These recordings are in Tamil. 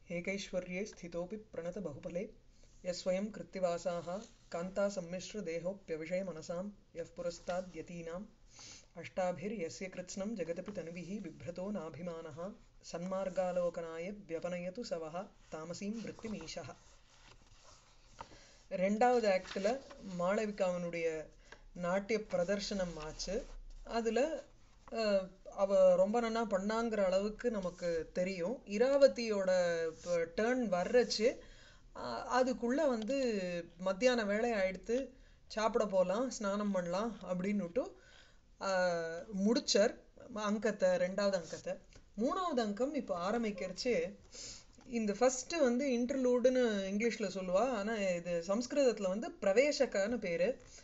एकैश्वर्ये स्थितोऽपि प्रणतबहुफले यस्वयं कृत्तिवासाः कान्तासम्मिश्रदेहोऽप्यविषयमनसां यः पुरस्ताद्यतीनाम् अष्टाभिर्यस्य कृत्स्नं जगदपि तनुभिः बिभ्रतो नाभिमानः सन्मार्गालोकनाय व्यपनयतु सवः தாமசீம் விருத்திமீஷா ரெண்டாவது ஆக்டில் மாளவிகாவனுடைய நாட்டிய பிரதர்ஷனம் ஆச்சு அதில் அவ ரொம்ப நன்னா பண்ணாங்கிற அளவுக்கு நமக்கு தெரியும் இராவதியோட டேர்ன் வர்றச்சு அதுக்குள்ளே வந்து மத்தியான வேலை ஆயிடுத்து சாப்பிட போகலாம் ஸ்நானம் பண்ணலாம் அப்படின்னுட்டு முடிச்சர் அங்கத்தை ரெண்டாவது அங்கத்தை மூணாவது அங்கம் இப்போ ஆரம்பிக்கிறச்சு இந்த ஃபர்ஸ்ட் வந்து இன்டர்லூடுன்னு இங்கிலீஷில் சொல்லுவா ஆனால் இது சம்ஸ்கிருதத்தில் வந்து பிரவேசகன்னு பேர்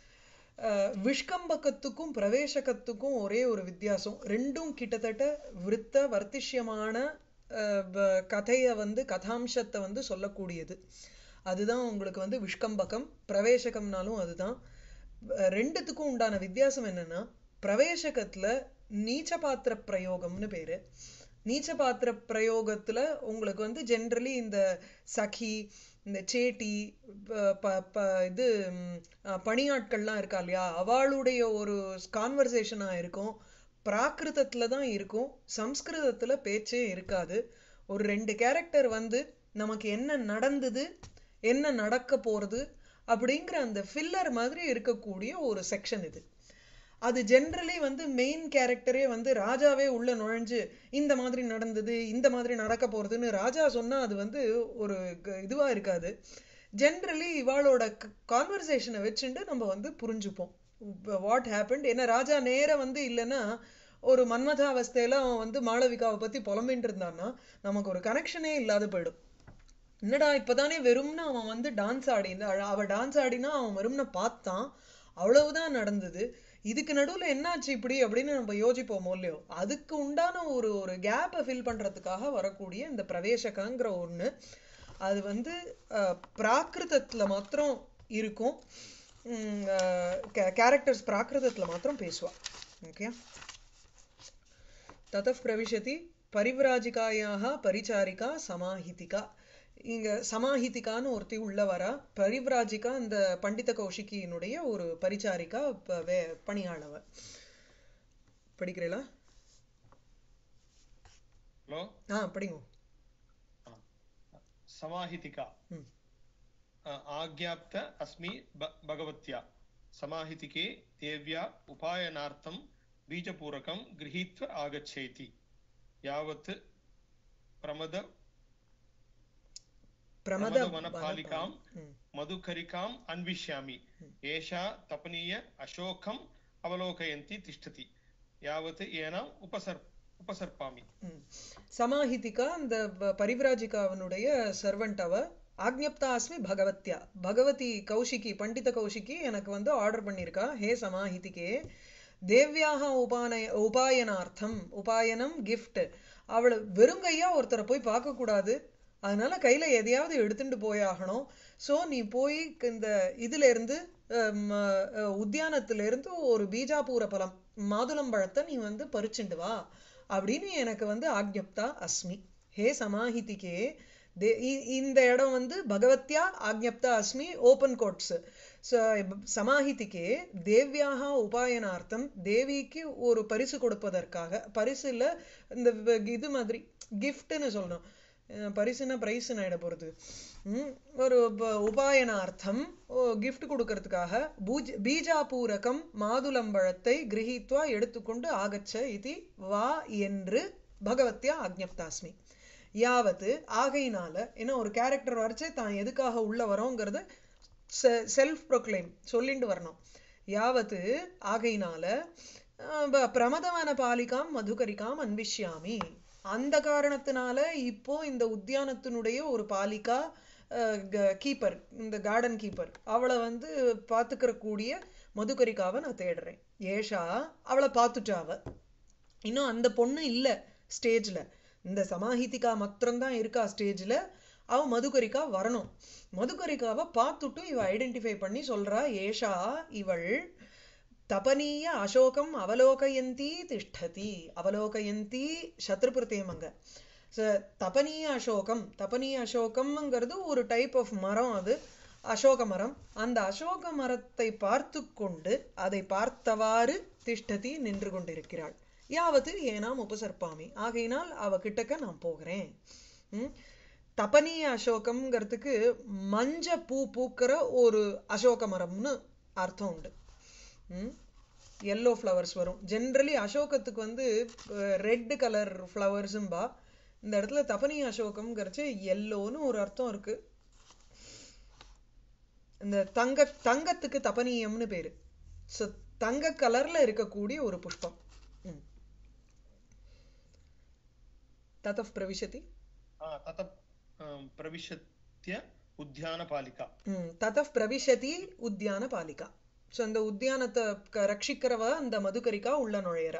விஷ்கம்பக்கத்துக்கும் பிரவேசகத்துக்கும் ஒரே ஒரு வித்தியாசம் ரெண்டும் கிட்டத்தட்ட விருத்த வர்த்திஷ்யமான கதையை வந்து கதாம்சத்தை வந்து சொல்லக்கூடியது அதுதான் உங்களுக்கு வந்து விஷ்கம்பகம் பிரவேசகம்னாலும் அதுதான் ரெண்டுத்துக்கும் உண்டான வித்தியாசம் என்னன்னா பிரவேசகத்துல நீச்ச பாத்திர பிரயோகம்னு பேரு நீச்ச பாத்திர பிரயோகத்துல உங்களுக்கு வந்து ஜென்ரலி இந்த சகி இந்த சேட்டி இது பணியாட்கள்லாம் இருக்கா இல்லையா அவளுடைய ஒரு கான்வர்சேஷனா இருக்கும் பிராகிருதத்துல தான் இருக்கும் சம்ஸ்கிருதத்துல பேச்சே இருக்காது ஒரு ரெண்டு கேரக்டர் வந்து நமக்கு என்ன நடந்தது என்ன நடக்க போறது அப்படிங்கிற அந்த ஃபில்லர் மாதிரி இருக்கக்கூடிய ஒரு செக்ஷன் இது அது ஜென்ரலி வந்து மெயின் கேரக்டரே வந்து ராஜாவே உள்ள நுழைஞ்சு இந்த மாதிரி நடந்தது இந்த மாதிரி நடக்க போறதுன்னு ராஜா சொன்னா அது வந்து ஒரு இதுவா இருக்காது ஜென்ரலி இவாளோட கான்வர்சேஷனை வச்சுட்டு நம்ம வந்து புரிஞ்சுப்போம் வாட் ஹேப்பன் ஏன்னா ராஜா நேர வந்து இல்லைன்னா ஒரு மன்மதாவஸ்தையில அவன் வந்து மாளவிகாவை பத்தி புலம்பின்னு இருந்தான்னா நமக்கு ஒரு கனெக்ஷனே இல்லாத போயிடும் என்னடா இப்பதானே வெறும்னு அவன் வந்து டான்ஸ் ஆடி அவ டான்ஸ் ஆடினா அவன் வெறும்னு பார்த்தான் அவ்வளவுதான் நடந்தது இதுக்கு நடுவில் என்னாச்சு இப்படி அப்படின்னு நம்ம யோசிப்போமோ இல்லையோ அதுக்கு உண்டான ஒரு ஒரு கேப்பை ஃபில் பண்ணுறதுக்காக வரக்கூடிய இந்த பிரவேசகங்கிற ஒன்று அது வந்து பிராகிருதத்தில் மாத்திரம் இருக்கும் கேரக்டர்ஸ் பிராகிருதத்தில் மாத்திரம் பேசுவா ஓகே தத பிரவிஷதி பரிவிராஜிகாயாக பரிச்சாரிகா சமாஹிதிகா இங்க சமாஹிதிகான்னு ஒருத்தி உள்ள வரா பரிவிராஜிகா இந்த பண்டித கௌஷிகியினுடைய ஒரு பரிச்சாரிக்கா பணியாளவ படிக்கிறீங்களா ஹலோ ஆ படிங்க சமாஹிதிகா ஆக்யாப்த அஸ்மி பகவத்யா சமாஹிதிகே தேவ்யா உபாயனார்த்தம் பீஜபூரகம் கிரகீத்வ ஆகச்சேதி யாவத் பிரமத प्रमदवनपालिकां मधुकरिकाम् अन्विष्यामि एषा तपनीय अशोकम् अवलोकयन्ती तिष्ठति यावत् येनाम् उपसर् உபசர்ப்பாமி சமாஹிதிகா அந்த பரிவிராஜிகாவனுடைய சர்வன்ட் அவ ஆக்ஞப்தா அஸ்மி பகவத்யா பகவதி கௌஷிகி பண்டித கௌஷிகி எனக்கு வந்து ஆர்டர் பண்ணியிருக்கா ஹே சமாஹிதிகே தேவ்யாக உபானய உபாயனார்த்தம் உபாயனம் கிஃப்ட் அவளை வெறுங்கையா ஒருத்தரை போய் பார்க்கக்கூடாது அதனால கையில எதையாவது எடுத்துட்டு போயாகணும் ஸோ நீ போய் இந்த இதுல இருந்து உத்தியானத்துல இருந்து ஒரு பீஜாபூர பழம் மாதுளம்பழத்தை நீ வந்து பறிச்சுண்டு வா அப்படின்னு எனக்கு வந்து ஆக்ஞப்தா அஸ்மி ஹே சமாஹிதிக்கே இந்த இடம் வந்து பகவத்யா ஆக்ஞப்தா அஸ்மி ஓப்பன் கோட்ஸ் சமாஹிதிக்கே தேவ்யாக உபாயனார்த்தம் தேவிக்கு ஒரு பரிசு கொடுப்பதற்காக பரிசுல இந்த இது மாதிரி கிஃப்ட்னு சொல்லணும் பரிசுனா பிரைஸ்னு ஆயிட போறது ஒரு உபாயனார்த்தம் கிஃப்ட் கொடுக்கறதுக்காக பூஜ் பீஜாபூரகம் மாதுளம்பழத்தை கிரகித்வா எடுத்துக்கொண்டு ஆகச்ச இது வா என்று பகவத்யா ஆக்ஞப்தாஸ்மி யாவத்து ஆகையினால ஏன்னா ஒரு கேரக்டர் வரைச்சு தான் எதுக்காக உள்ள வரோங்கிறத செல்ஃப் ப்ரொக்ளைம் சொல்லிட்டு வரணும் யாவத்து ஆகையினால பிரமதமான பாலிகாம் மதுகரிகாம் அன்பிஷ்யாமி அந்த காரணத்தினால இப்போ இந்த உத்தியானத்தினுடைய ஒரு பாலிகா கீப்பர் இந்த கார்டன் கீப்பர் அவளை வந்து பார்த்துக்கிற கூடிய மதுகரிக்காவை நான் தேடுறேன் ஏஷா அவளை பார்த்துட்டாவ இன்னும் அந்த பொண்ணு இல்லை ஸ்டேஜ்ல இந்த சமாஹிதிகா மாத்திரம்தான் இருக்கா ஸ்டேஜ்ல அவ மதுகரிக்கா வரணும் மதுகரிக்காவை பார்த்துட்டு இவ ஐடென்டிஃபை பண்ணி சொல்றா ஏஷா இவள் தபனீய அசோகம் அவலோகயந்தி திஷ்டதி அவலோகயந்தி சத்ருபிரதேமங்க ச- தபனீய அசோகம் தபனீய அசோகம்ங்கிறது ஒரு டைப் ஆஃப் மரம் அது அசோக மரம் அந்த அசோக மரத்தை பார்த்து கொண்டு அதை பார்த்தவாறு திஷ்டதி நின்று கொண்டிருக்கிறாள் யாவது ஏனாம் உபசர்ப்பாமி ஆகையினால் அவ கிட்டக்க நான் போகிறேன் ம்? தபனீய அசோகம்ங்கிறதுக்கு மஞ்ச பூ பூக்கிற ஒரு அசோக மரம்னு அர்த்தம் உண்டு ம் எல்லோ ஃப்ளவர்ஸ் வரும் ஜென்ரலி அசோகத்துக்கு வந்து ரெட் கலர் ஃப்ளவர்ஸும்பா இந்த இடத்துல தபனி அசோகம்ங்கிறச்சு எல்லோன்னு ஒரு அர்த்தம் இருக்கு இந்த தங்க தங்கத்துக்கு தபனீயம்னு பேரு ஸோ தங்க கலர்ல இருக்கக்கூடிய ஒரு புஷ்பம் ம். ததः பிரவிशति आ, ततः अं, प्रविशत्य उद्यानपालिका ம் ததः பிரவிशति உத்தியான பாலிகா ஸோ அந்த உத்தியானத்தை க- ரட்சிக்கிறவ அந்த மதுகரிக்கா உள்ள நுழையிறா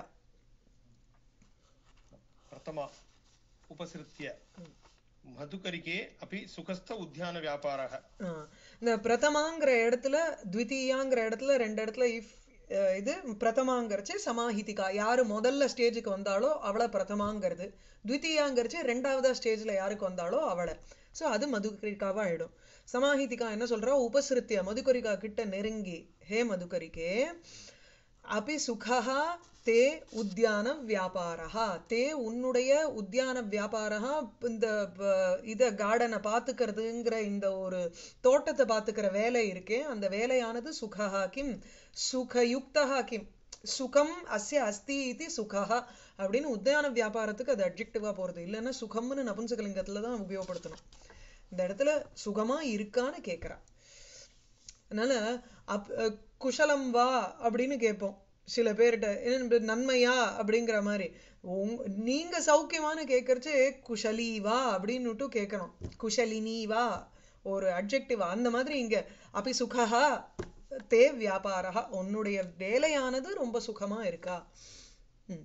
प्रथमा उपसृत्य मधुकरिके अपि सुखस्थ उद्यानव्यापारः ஆ. இந்த பிரதமாங்கிற இடத்துல த்விதீயாங்கிற இடத்துல ரெண்டு இடத்துல இஃப் இது பிரதமாங்கிறச்சு சமாஹிதிகா யாரு முதல்ல ஸ்டேஜுக்கு வந்தாலோ அவளை பிரதமாங்கிறது த்விதீயாங்கிறச்சு ரெண்டாவதா ஸ்டேஜ்ல யாருக்கு வந்தாலோ அவளை ஸோ அது மதுகரிக்காவா ஆயிடும் சமாஹிதிகா என்ன சொல்றா உபசிருத்திய மதுகரிகா கிட்ட நெருங்கி ஹே மதுகரிக்கே அபி சுகா தே உத்தியான வியாபாரா தே உன்னுடைய உத்தியான வியாபாரா இந்த ப- இத கார்டனை பாத்துக்கிறதுங்கிற இந்த ஒரு தோட்டத்தை பாத்துக்கிற வேலை இருக்கே அந்த வேலையானது சுகா கிம் சுகயுக்தா கிம் சுகம் அஸ்ய அஸ்தி இது சுகா அப்படின்னு உத்தியான வியாபாரத்துக்கு அது அட்ஜெக்டிவா போறது இல்லைன்னா சுகம்னு நபுன்சகலிங்கத்துல தான் உபயோகப்படுத்தணும் இந்த இடத்துல சுகமா இருக்கான்னு கேக்குறா அதனால அப் அஹ் குஷலம் வா அப்படின்னு கேட்போம் சில பேர்கிட்ட என்ன நன்மையா அப்படிங்கிற மாதிரி உங்க நீங்க சௌக்கியமான்னு கேட்கறச்சு குஷலி வா அப்படின்னுட்டு கேட்கணும் குஷலினி வா ஒரு அட்ஜெக்டிவ் அந்த மாதிரி இங்க அபி சுகா தே வியாபாரா உன்னுடைய வேலையானது ரொம்ப சுகமா இருக்கா ம்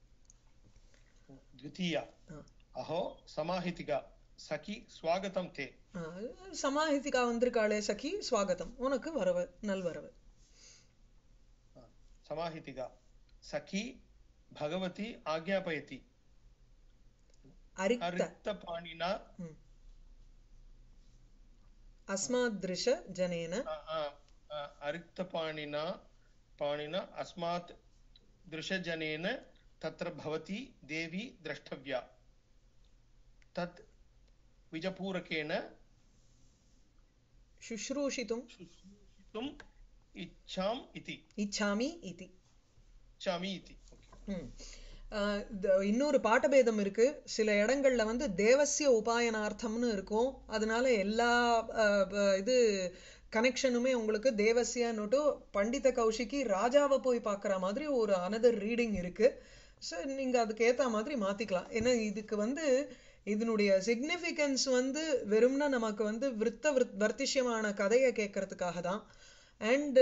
द्वितीया ஆ. अहो समाहितिका सखी स्वागतं ते ஆ, சமாஹிதிகா வந்திருக்காளே சகி ஸ்வாகத்தம் உனக்கு வரவு நல்வரவு समाहितिका सखी भगवती आज्ञापयति அரிக்த अरिक्तपाणिना ம். अस्मादृश जनेन अ, अ, अ, अरिक्तपाणिना पाणिना अस्मात् दृशजनेन तत्र भवती देवी द्रष्टव्या तत् विजपूरकेण शुश्रूषितुं शुश्रूषितुम् इच्छाम् इति इच्छामि इति इच्छामि इति ம். ஆஹ் இந்த இன்னொரு பாட்டபேதம் இருக்கு சில இடங்கள்ல வந்து தேவசிய உபாயனார்த்தம்னு இருக்கும் அதனால எல்லா ஆஹ், ப- இது கனெக்ஷனுமே உங்களுக்கு தேவசியன்னுட்டு பண்டித கௌஷிகி ராஜாவை போய் பார்க்குற மாதிரி ஒரு அனதர் ரீடிங் இருக்கு ஸோ நீங்க அதுக்கு ஏத்த மாதிரி மாத்திக்கலாம் ஏன்னா இதுக்கு வந்து இதனுடைய சிக்னிஃபிகன்ஸ் வந்து வெறும்னா நமக்கு வந்து விருத்த விருத் வர்த்திஷ்யமான கதையை கேட்கறதுக்காக தான் அண்ட்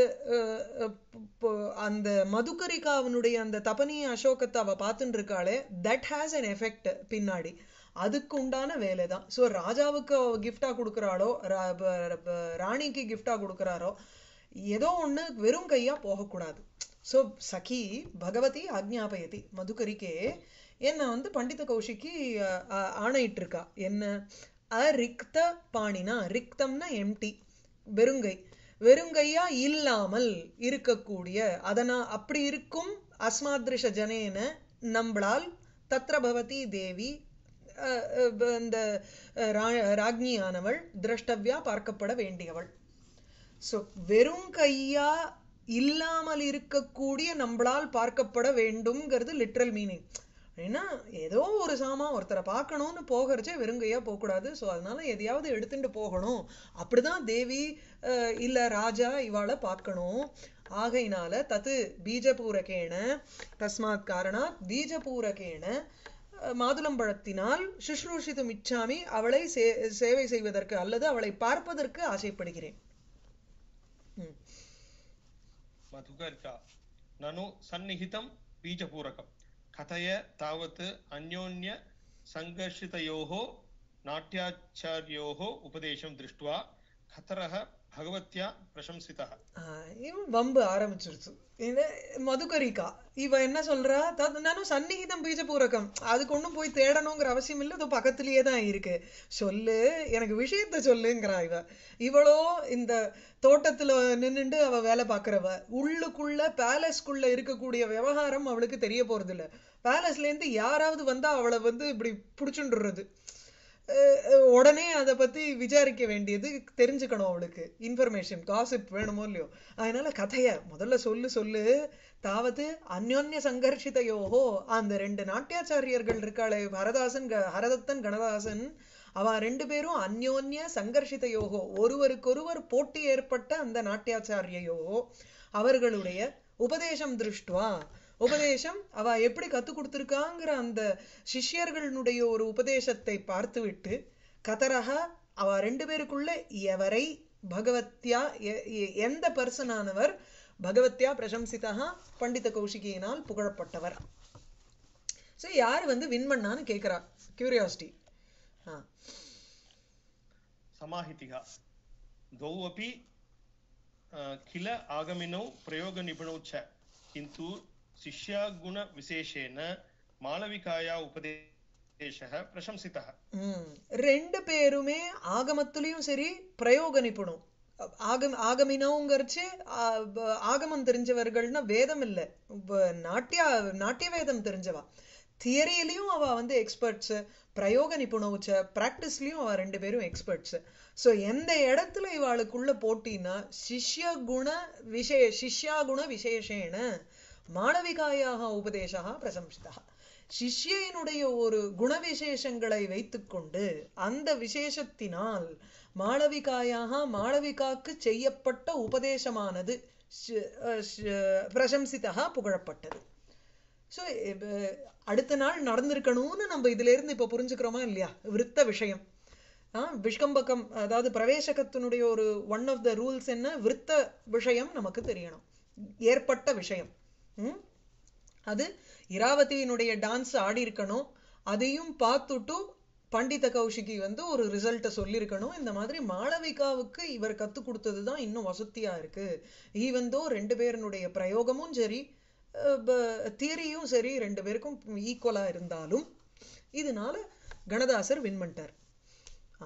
அந்த மதுகரிகாவனுடைய அந்த தபனிய அசோகத்தை அவ பார்த்துட்டு இருக்காளே தட் ஹேஸ் an எஃபெக்ட் பின்னாடி அதுக்கு உண்டான வேலை தான் ஸோ ராஜாவுக்கு கிஃப்டா கொடுக்குறாளோ ரா- ப- ப- ராணிக்கு கிஃப்டா கொடுக்குறாரோ ஏதோ ஒண்ணு வெறும் கையா போகக்கூடாது ஸோ சகி பகவதி ஆக்ஞாபயதி மதுகரிக்கே என்ன வந்து பண்டித கௌஷிக்கு அஹ், அஹ், ஆணையிட்டு இருக்கா என்ன அரிக்த பாணினா ரிக்தம்னா எம்டி வெறுங்கை வெறுங்கையா இல்லாமல் இருக்கக்கூடிய அதனா அப்படி இருக்கும் அஸ்மாத்ரிஷ ஜனேன நம்மளால் தத்ர பவதி தேவி அஹ், அஹ், இந்த அஹ், ரா- ராஜ்ஞியானவள் திரஷ்டவ்யா பார்க்கப்பட வேண்டியவள் ஸோ வெறும் கையா இல்லாமல் இருக்கக்கூடிய நம்மளால் பார்க்கப்பட வேண்டும்ங்கிறது லிட்ரல் மீனிங் ஏன்னா ஏதோ ஒரு சாமா ஒருத்தரை பார்க்கணும்னு போகிறச்சே வெறுங்கையா போகக்கூடாது ஸோ அதனால எதையாவது எடுத்துட்டு போகணும் அப்படிதான் தேவி அஹ், இல்ல ராஜா இவாளை பார்க்கணும் ஆகையினால தத்து பீஜபூரகேன தஸ்மாத் காரணாத் பீஜபூரகேன அஹ், மாதுளம்பழத்தினால் சுஷ்ரூஷித்தும் இச்சாமி அவளை சே சேவை செய்வதற்கு அல்லது அவளை பார்ப்பதற்கு ஆசைப்படுகிறேன் ம். मधुकरिका ननु सन्निहितं बीजपूरकं कथय तावत् अन्योन्य सङ्घर्षितयोः नाट्याचार्योः उपदेशं दृष्ट्वा कतरः भगवत्या प्रशंसितः ஆஹ் இவன் வம்பு ஆரம்பிச்சிருச்சு இது மதுகரிகா இவ என்ன சொல்றா தத் நானும் சந்நிகிதம் பீஜபூரகம் அதுக்கு ஒண்ணும் போய் தேடணுங்கிற அவசியம் இல்லை அது பக்கத்திலேயே தான் இருக்கு சொல்லு எனக்கு விஷயத்த சொல்லுங்கிறா இவ இவளோ இந்த தோட்டத்துல நின்னுண்டு அவ வேலை பார்க்கறவ உள்ளுக்குள்ள பேலஸ்க்குள்ள இருக்கக்கூடிய விவகாரம் அவளுக்கு தெரிய போறது இல்ல பேலஸ்ல இருந்து யாராவது வந்தா அவளை வந்து இப்படி புடிச்சுண்டுறது அஹ் அஹ் உடனே அதை பத்தி விசாரிக்க வேண்டியது தெரிஞ்சுக்கணும் அவளுக்கு இன்ஃபர்மேஷன் காசிப் வேணுமோ இல்லையோ அதனால கதைய முதல்ல சொல்லு சொல்லு தாவது அந்யோன்ய சங்கர்ஷிதையோஹோ அந்த ரெண்டு நாட்டியாச்சாரியர்கள் இருக்காளே ஹரதாசன் க- ஹரதத்தன் கணதாசன் அவ ரெண்டு பேரும் அந்யோன்ய சங்கர்ஷிதையோகோ ஒருவருக்கொருவர் போட்டி ஏற்பட்ட அந்த நாட்டியாச்சாரியையோகோ அவர்களுடைய உபதேசம் திருஷ்டுவா உபதேசம் அவ எப்படி கத்து கொடுத்திருக்காங்கிற அந்த சிஷ்யர்களுடைய ஒரு உபதேசத்தை பார்த்துவிட்டு கதரஹா அவ ரெண்டு பேருக்குள்ள எவரை பகவத்யா எ- எ- எந்த பர்சனானவர் பகவத்யா பிரசம்சிதா பண்டித கௌஷிகியினால் புகழப்பட்டவர் சோ யார் வந்து வின் பண்ணான்னு கேக்குறா கியூரியாசிட்டி ஆ समाहितिः द्वौ अपि अ, किल आगमिनौ प्रयोगनिपुणौ च किन्तु शिष्यागुणविशेषेण मालविकाया उपदेशः प्रशंसितः ம். ரெண்டு பேருமே ஆகமத்திலையும் சரி பிரயோக நிபுணம் ஆகம் ஆகமினோங்கிறச்சு ஆ- ப- ஆகமம் தெரிஞ்சவர்கள்னா வேதம் இல்ல ப- நாட்டிய நாட்டிய வேதம் தெரிஞ்சவா தியரியிலையும் அவ வந்து எக்ஸ்பர்ட்ஸ் பிரயோக நிபுணவுச்ச பிராக்டிஸ்லயும் அவ ரெண்டு பேரும் எக்ஸ்பர்ட்ஸ் சோ எந்த இடத்துல இவாளுக்குள்ள போட்டினா சிஷ்ய குண விசே சிஷ்யா குண விசேஷேன மாளவிகாயாக உபதேசா பிரசம்சிதா சிஷ்யனுடைய ஒரு குணவிசேஷங்களை வைத்துக்கொண்டு அந்த விசேஷத்தினால் மாளவிகாயாக மாளவிகாக்கு செய்யப்பட்ட உபதேசமானது ஷ- அஹ் ஷ- பிரசம்சிதா புகழப்பட்டது ஸோ அடுத்த நாள் நடந்திருக்கணும்னு நம்ம இதுல இருந்து இப்ப புரிஞ்சுக்கிறோமா இல்லையா விருத்த விஷயம் ஆ, விஷ்கம்பகம் அதாவது பிரவேசகத்தினுடைய ஒரு ஒன் ஆஃப் த ரூல்ஸ் என்ன விருத்த விஷயம் நமக்கு தெரியணும் ஏற்பட்ட விஷயம் ம்? அது இராவதியினுடைய டான்ஸ் ஆடி இருக்கணும் அதையும் பார்த்துட்டு பண்டித கௌஷிகி வந்து ஒரு ரிசல்ட்டை சொல்லியிருக்கணும் இந்த மாதிரி மாளவிகாவுக்கு இவர் கத்து கொடுத்தது தான் இன்னும் வசதியா இருக்கு ஈவந்தோ ரெண்டு பேருனுடைய பிரயோகமும் சரி தியரியும் சரி ரெண்டு பேருக்கும் ஈக்குவலா இருந்தாலும் இதனால கணதாசர் வின் பண்ணிட்டார் ஆ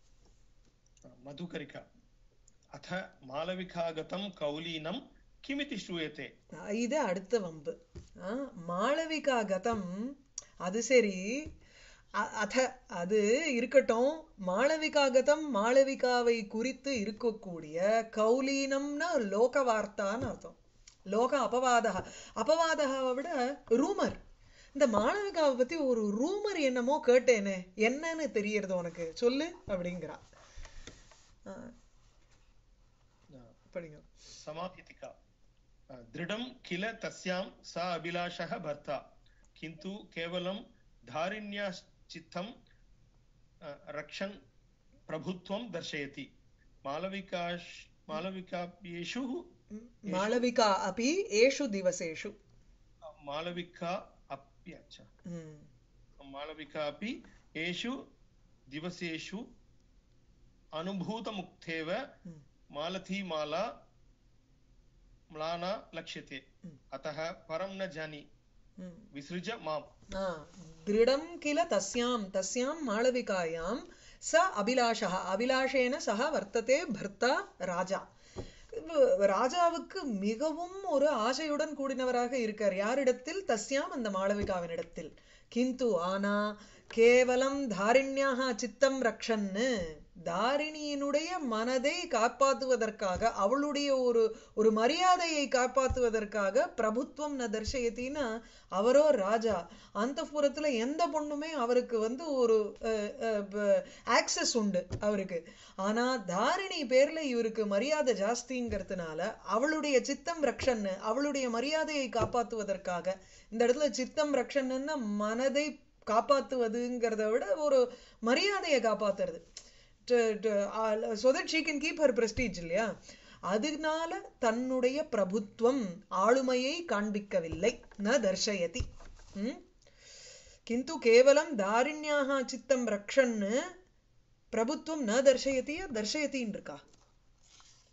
मधुकरिका अथ मालविकागतं कौलीनं किमिति श्रूयते இது அடுத்த வம்பு ஆ, மாளவிகா கதம் அது சரி அ- அத அது இருக்கட்டும் மாளவிகா கதம் மாளவிகாவை குறித்து இருக்கக்கூடிய கௌலீனம்னா லோக வார்த்தான்னு அர்த்தம் லோக அபவாதா அபவாதகாவை விட ரூமர் இந்த மாளவிகாவை பத்தி ஒரு ரூமர் என்னமோ கேட்டேனே என்னன்னு தெரியறது உனக்கு சொல்லு அப்படிங்கிறா ஆ, படிங்க समाहितिका दृढं किल तस्यां सा अभिलाषः भर्ता किन्तु केवलं धारिण्याश्चित्तं अ, रक्षन् प्रभुत्वं दर्शयति मालविकाश् मालविकाप्येषु மாளவிகா அபி ஏஷு திவசேஷு मालविका अप्यच्च ம் मालविका अपि एषु दिवसेषु अनुभूतमुक्तेव ம். मालतीमाला म्लाना लक्ष्यते अतः परं न जानी ம். विसृज माम् ஆ, திருடம் கில தஸ்யாம் தஸ்யாம் மாளவிகாயாம் ச அபிலாஷா அபிலாஷேன சக வர்த்ததே பர்த்தா ராஜா இவ- ராஜாவுக்கு மிகவும் ஒரு ஆசையுடன் கூடினவராக இருக்கார் யாரிடத்தில் தஸ்யாம் அந்த மாளவிகாவினிடத்தில் கிந்து ஆனா கேவலம் தாரிண்யாக சித்தம் ரக்ஷன்னு தாரிணியினுடைய மனதை காப்பாத்துவதற்காக அவளுடைய ஒரு ஒரு மரியாதையை காப்பாத்துவதற்காக பிரபுத்துவம் ந தர்ஷயத்தின்னா அவரோ ராஜா அந்த புறத்துல எந்த பொண்ணுமே அவருக்கு வந்து ஒரு ஆக்சஸ் உண்டு அவருக்கு ஆனா தாரிணி பேர்ல இவருக்கு மரியாதை ஜாஸ்திங்கிறதுனால அவளுடைய சித்தம் ரக்ஷன்னு அவளுடைய மரியாதையை காப்பாத்துவதற்காக இந்த இடத்துல சித்தம் ரக்ஷன்னா மனதை காப்பாத்துவதுங்கிறத விட ஒரு மரியாதையை காப்பாத்துறது so that she can keep her prestige இல்லையா அதனால தன்னுடைய பிரபுத்துவம் ஆளுமையை காண்பிக்கவில்லை ந தர்ஷயதி ம்? கிந்து கேவலம் தாரிண்யாக சித்தம் ரக்ஷன்னு பிரபுத்துவம் ந தர்ஷயதி தர்ஷயத்தின்னு இருக்கா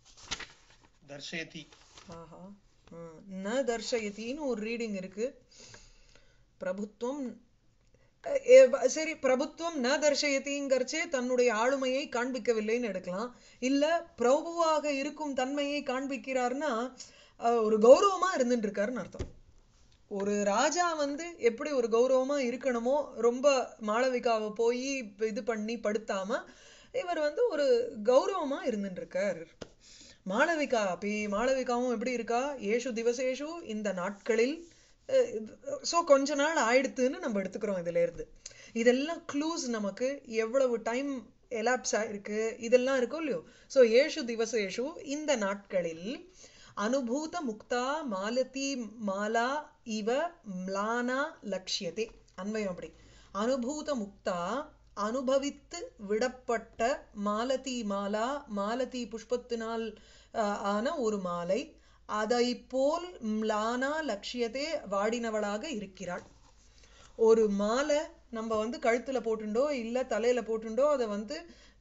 दर्शयति ஆஹா ம். ந தர்ஷயத்தின்னு ஒரு ரீடிங் இருக்கு பிரபுத்துவம் அஹ், ஏ- வ- சரி பிரபுத்துவம் ந தர்ஷயத்திங்கிறச்சே தன்னுடைய ஆளுமையை காண்பிக்கவில்லைன்னு எடுக்கலாம் இல்ல பிரபுவாக இருக்கும் தன்மையை காண்பிக்கிறார்னா அஹ், ஒரு கௌரவமா இருந்துட்டு இருக்காருன்னு அர்த்தம் ஒரு ராஜா வந்து எப்படி ஒரு கௌரவமா இருக்கணுமோ ரொம்ப மாளவிகாவை போய் இது பண்ணி படுத்தாம இவர் வந்து ஒரு கௌரவமா இருந்துட்டு இருக்கார் மாளவிகா அப்படி மாளவிகாவும் எப்படி இருக்கா ஏஷு திவசேஷு இந்த நாட்களில் சோ கொஞ்ச நாள் ஆயிடுத்துன்னு நம்ம எடுத்துக்கிறோம் இதுல இருந்து இதெல்லாம் க்ளூஸ் நமக்கு எவ்வளவு டைம் எலாப்ஸ் ஆயிருக்கு இதெல்லாம் இருக்கும் இல்லையோ சோ ஏஷு திவசேஷு இந்த நாட்களில் அனுபூத முக்தா மாலதி மாலா இவ ம்லானா லக்ஷ்யதே அன்வயம் அப்படி அனுபூத முக்தா அனுபவித்து விடப்பட்ட மாலதி மாலா மாலதி புஷ்பத்தினால் அஹ், ஆன ஒரு மாலை அதை போல் ம்லானா லட்சியத்தே வாடினவளாக இருக்கிறாள் ஒரு மாலை நம்ம வந்து கழுத்துல போட்டுண்டோ இல்ல தலையில போட்டுண்டோ அதை வந்து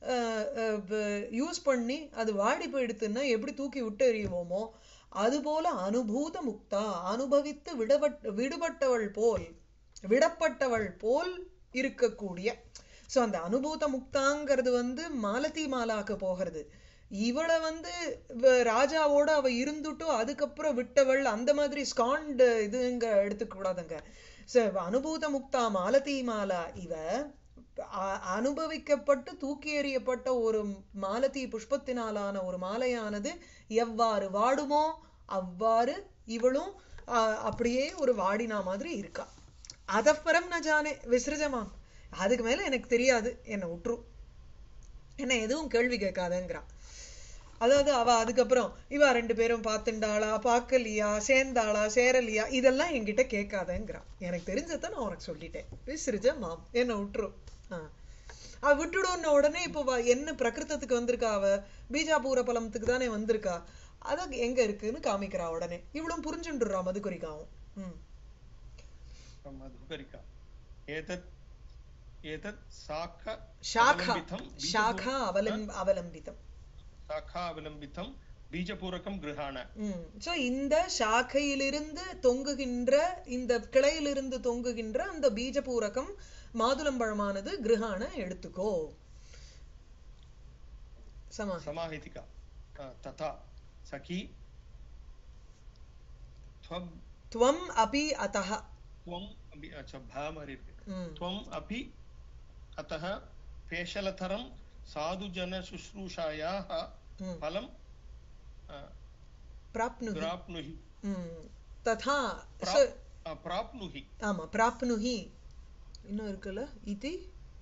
யூஸ் பண்ணி அது வாடி போயிடுத்துன்னா எப்படி தூக்கி விட்டு எறியுவோமோ அதுபோல அனுபூத முக்தா அனுபவித்து விடபட் விடுபட்டவள் போல் விடப்பட்டவள் போல் இருக்கக்கூடிய சோ அந்த அனுபூத முக்தாங்கிறது வந்து மாலதி மாலாக்கு போகிறது இவளை வந்து வ- ராஜாவோட அவ இருந்துட்டோ அதுக்கப்புறம் விட்டவள் அந்த மாதிரி ஸ்காண்ட் இதுங்க எடுத்துக்க கூடாதுங்க சோ அனுபூத முக்தா மாலதி மாலா இவ அ- அனுபவிக்கப்பட்டு தூக்கி எறியப்பட்ட ஒரு மாலதி புஷ்பத்தினாலான ஒரு மாலையானது எவ்வாறு வாடுமோ அவ்வாறு இவளும் அ, அப்படியே ஒரு வாடினா மாதிரி இருக்கா அதப்பரம் ந ஜானே விசிருஜமாம் அதுக்கு மேல எனக்கு தெரியாது என்னை விட்டுரு என்ன எதுவும் கேள்வி கேட்காதங்கிறா அதாவது அவ அதுக்கப்புறம் இவ ரெண்டு பேரும் பார்த்துண்டாளா பார்க்கலையா சேர்ந்தாளா சேரலையா இதெல்லாம் என்கிட்ட கேட்காதங்கிறா எனக்கு தெரிஞ்சதை நான் உனக்கு சொல்லிட்டேன் விசிறிஜ மாம் என்ன விட்டுரும் ஆ. அவ விட்டுடுன்ன உடனே இப்போ வ- என்ன பிரகிருதத்துக்கு வந்திருக்கா அவ பீஜாபூர பலமத்துக்கு தானே வந்திருக்கா அத எங்க இருக்குன்னு காமிக்கிறா உடனே இவளும் புரிஞ்சுண்டுறா மதுகுரிக்காவும் ம் मधुकरिका एतत् एतत् शाख शाखा अवलम्बितं बीजपूर- शाखा அவலம் அவலம்பிதம் शाखा अवलम्बितं बीजपूरकं गृहाण ம் சோ இந்த சாக்கையிலிருந்து தொங்குகின்ற இந்த கிளையிலிருந்து தொங்குகின்ற அந்த பீஜபூரகம் மாதுளம்பழமானது கிருஹான எடுத்துக்கோ சமா समाहितिका अ, तथा सखी त्वं துவம் அபி அத்தஹ त्वम् अपि अच्छा भामरि ம் त्वम् अपि अतः पेशलतरं साधुजनशुश्रूषायाः ம் फलं अ, பிராப்னுஹி प्राप्नुहि ம் ததா प्रा- so अ, प्राप्नुहि ஆமா பிராப்னுஹி இன்னும் இருக்குல்ல இதி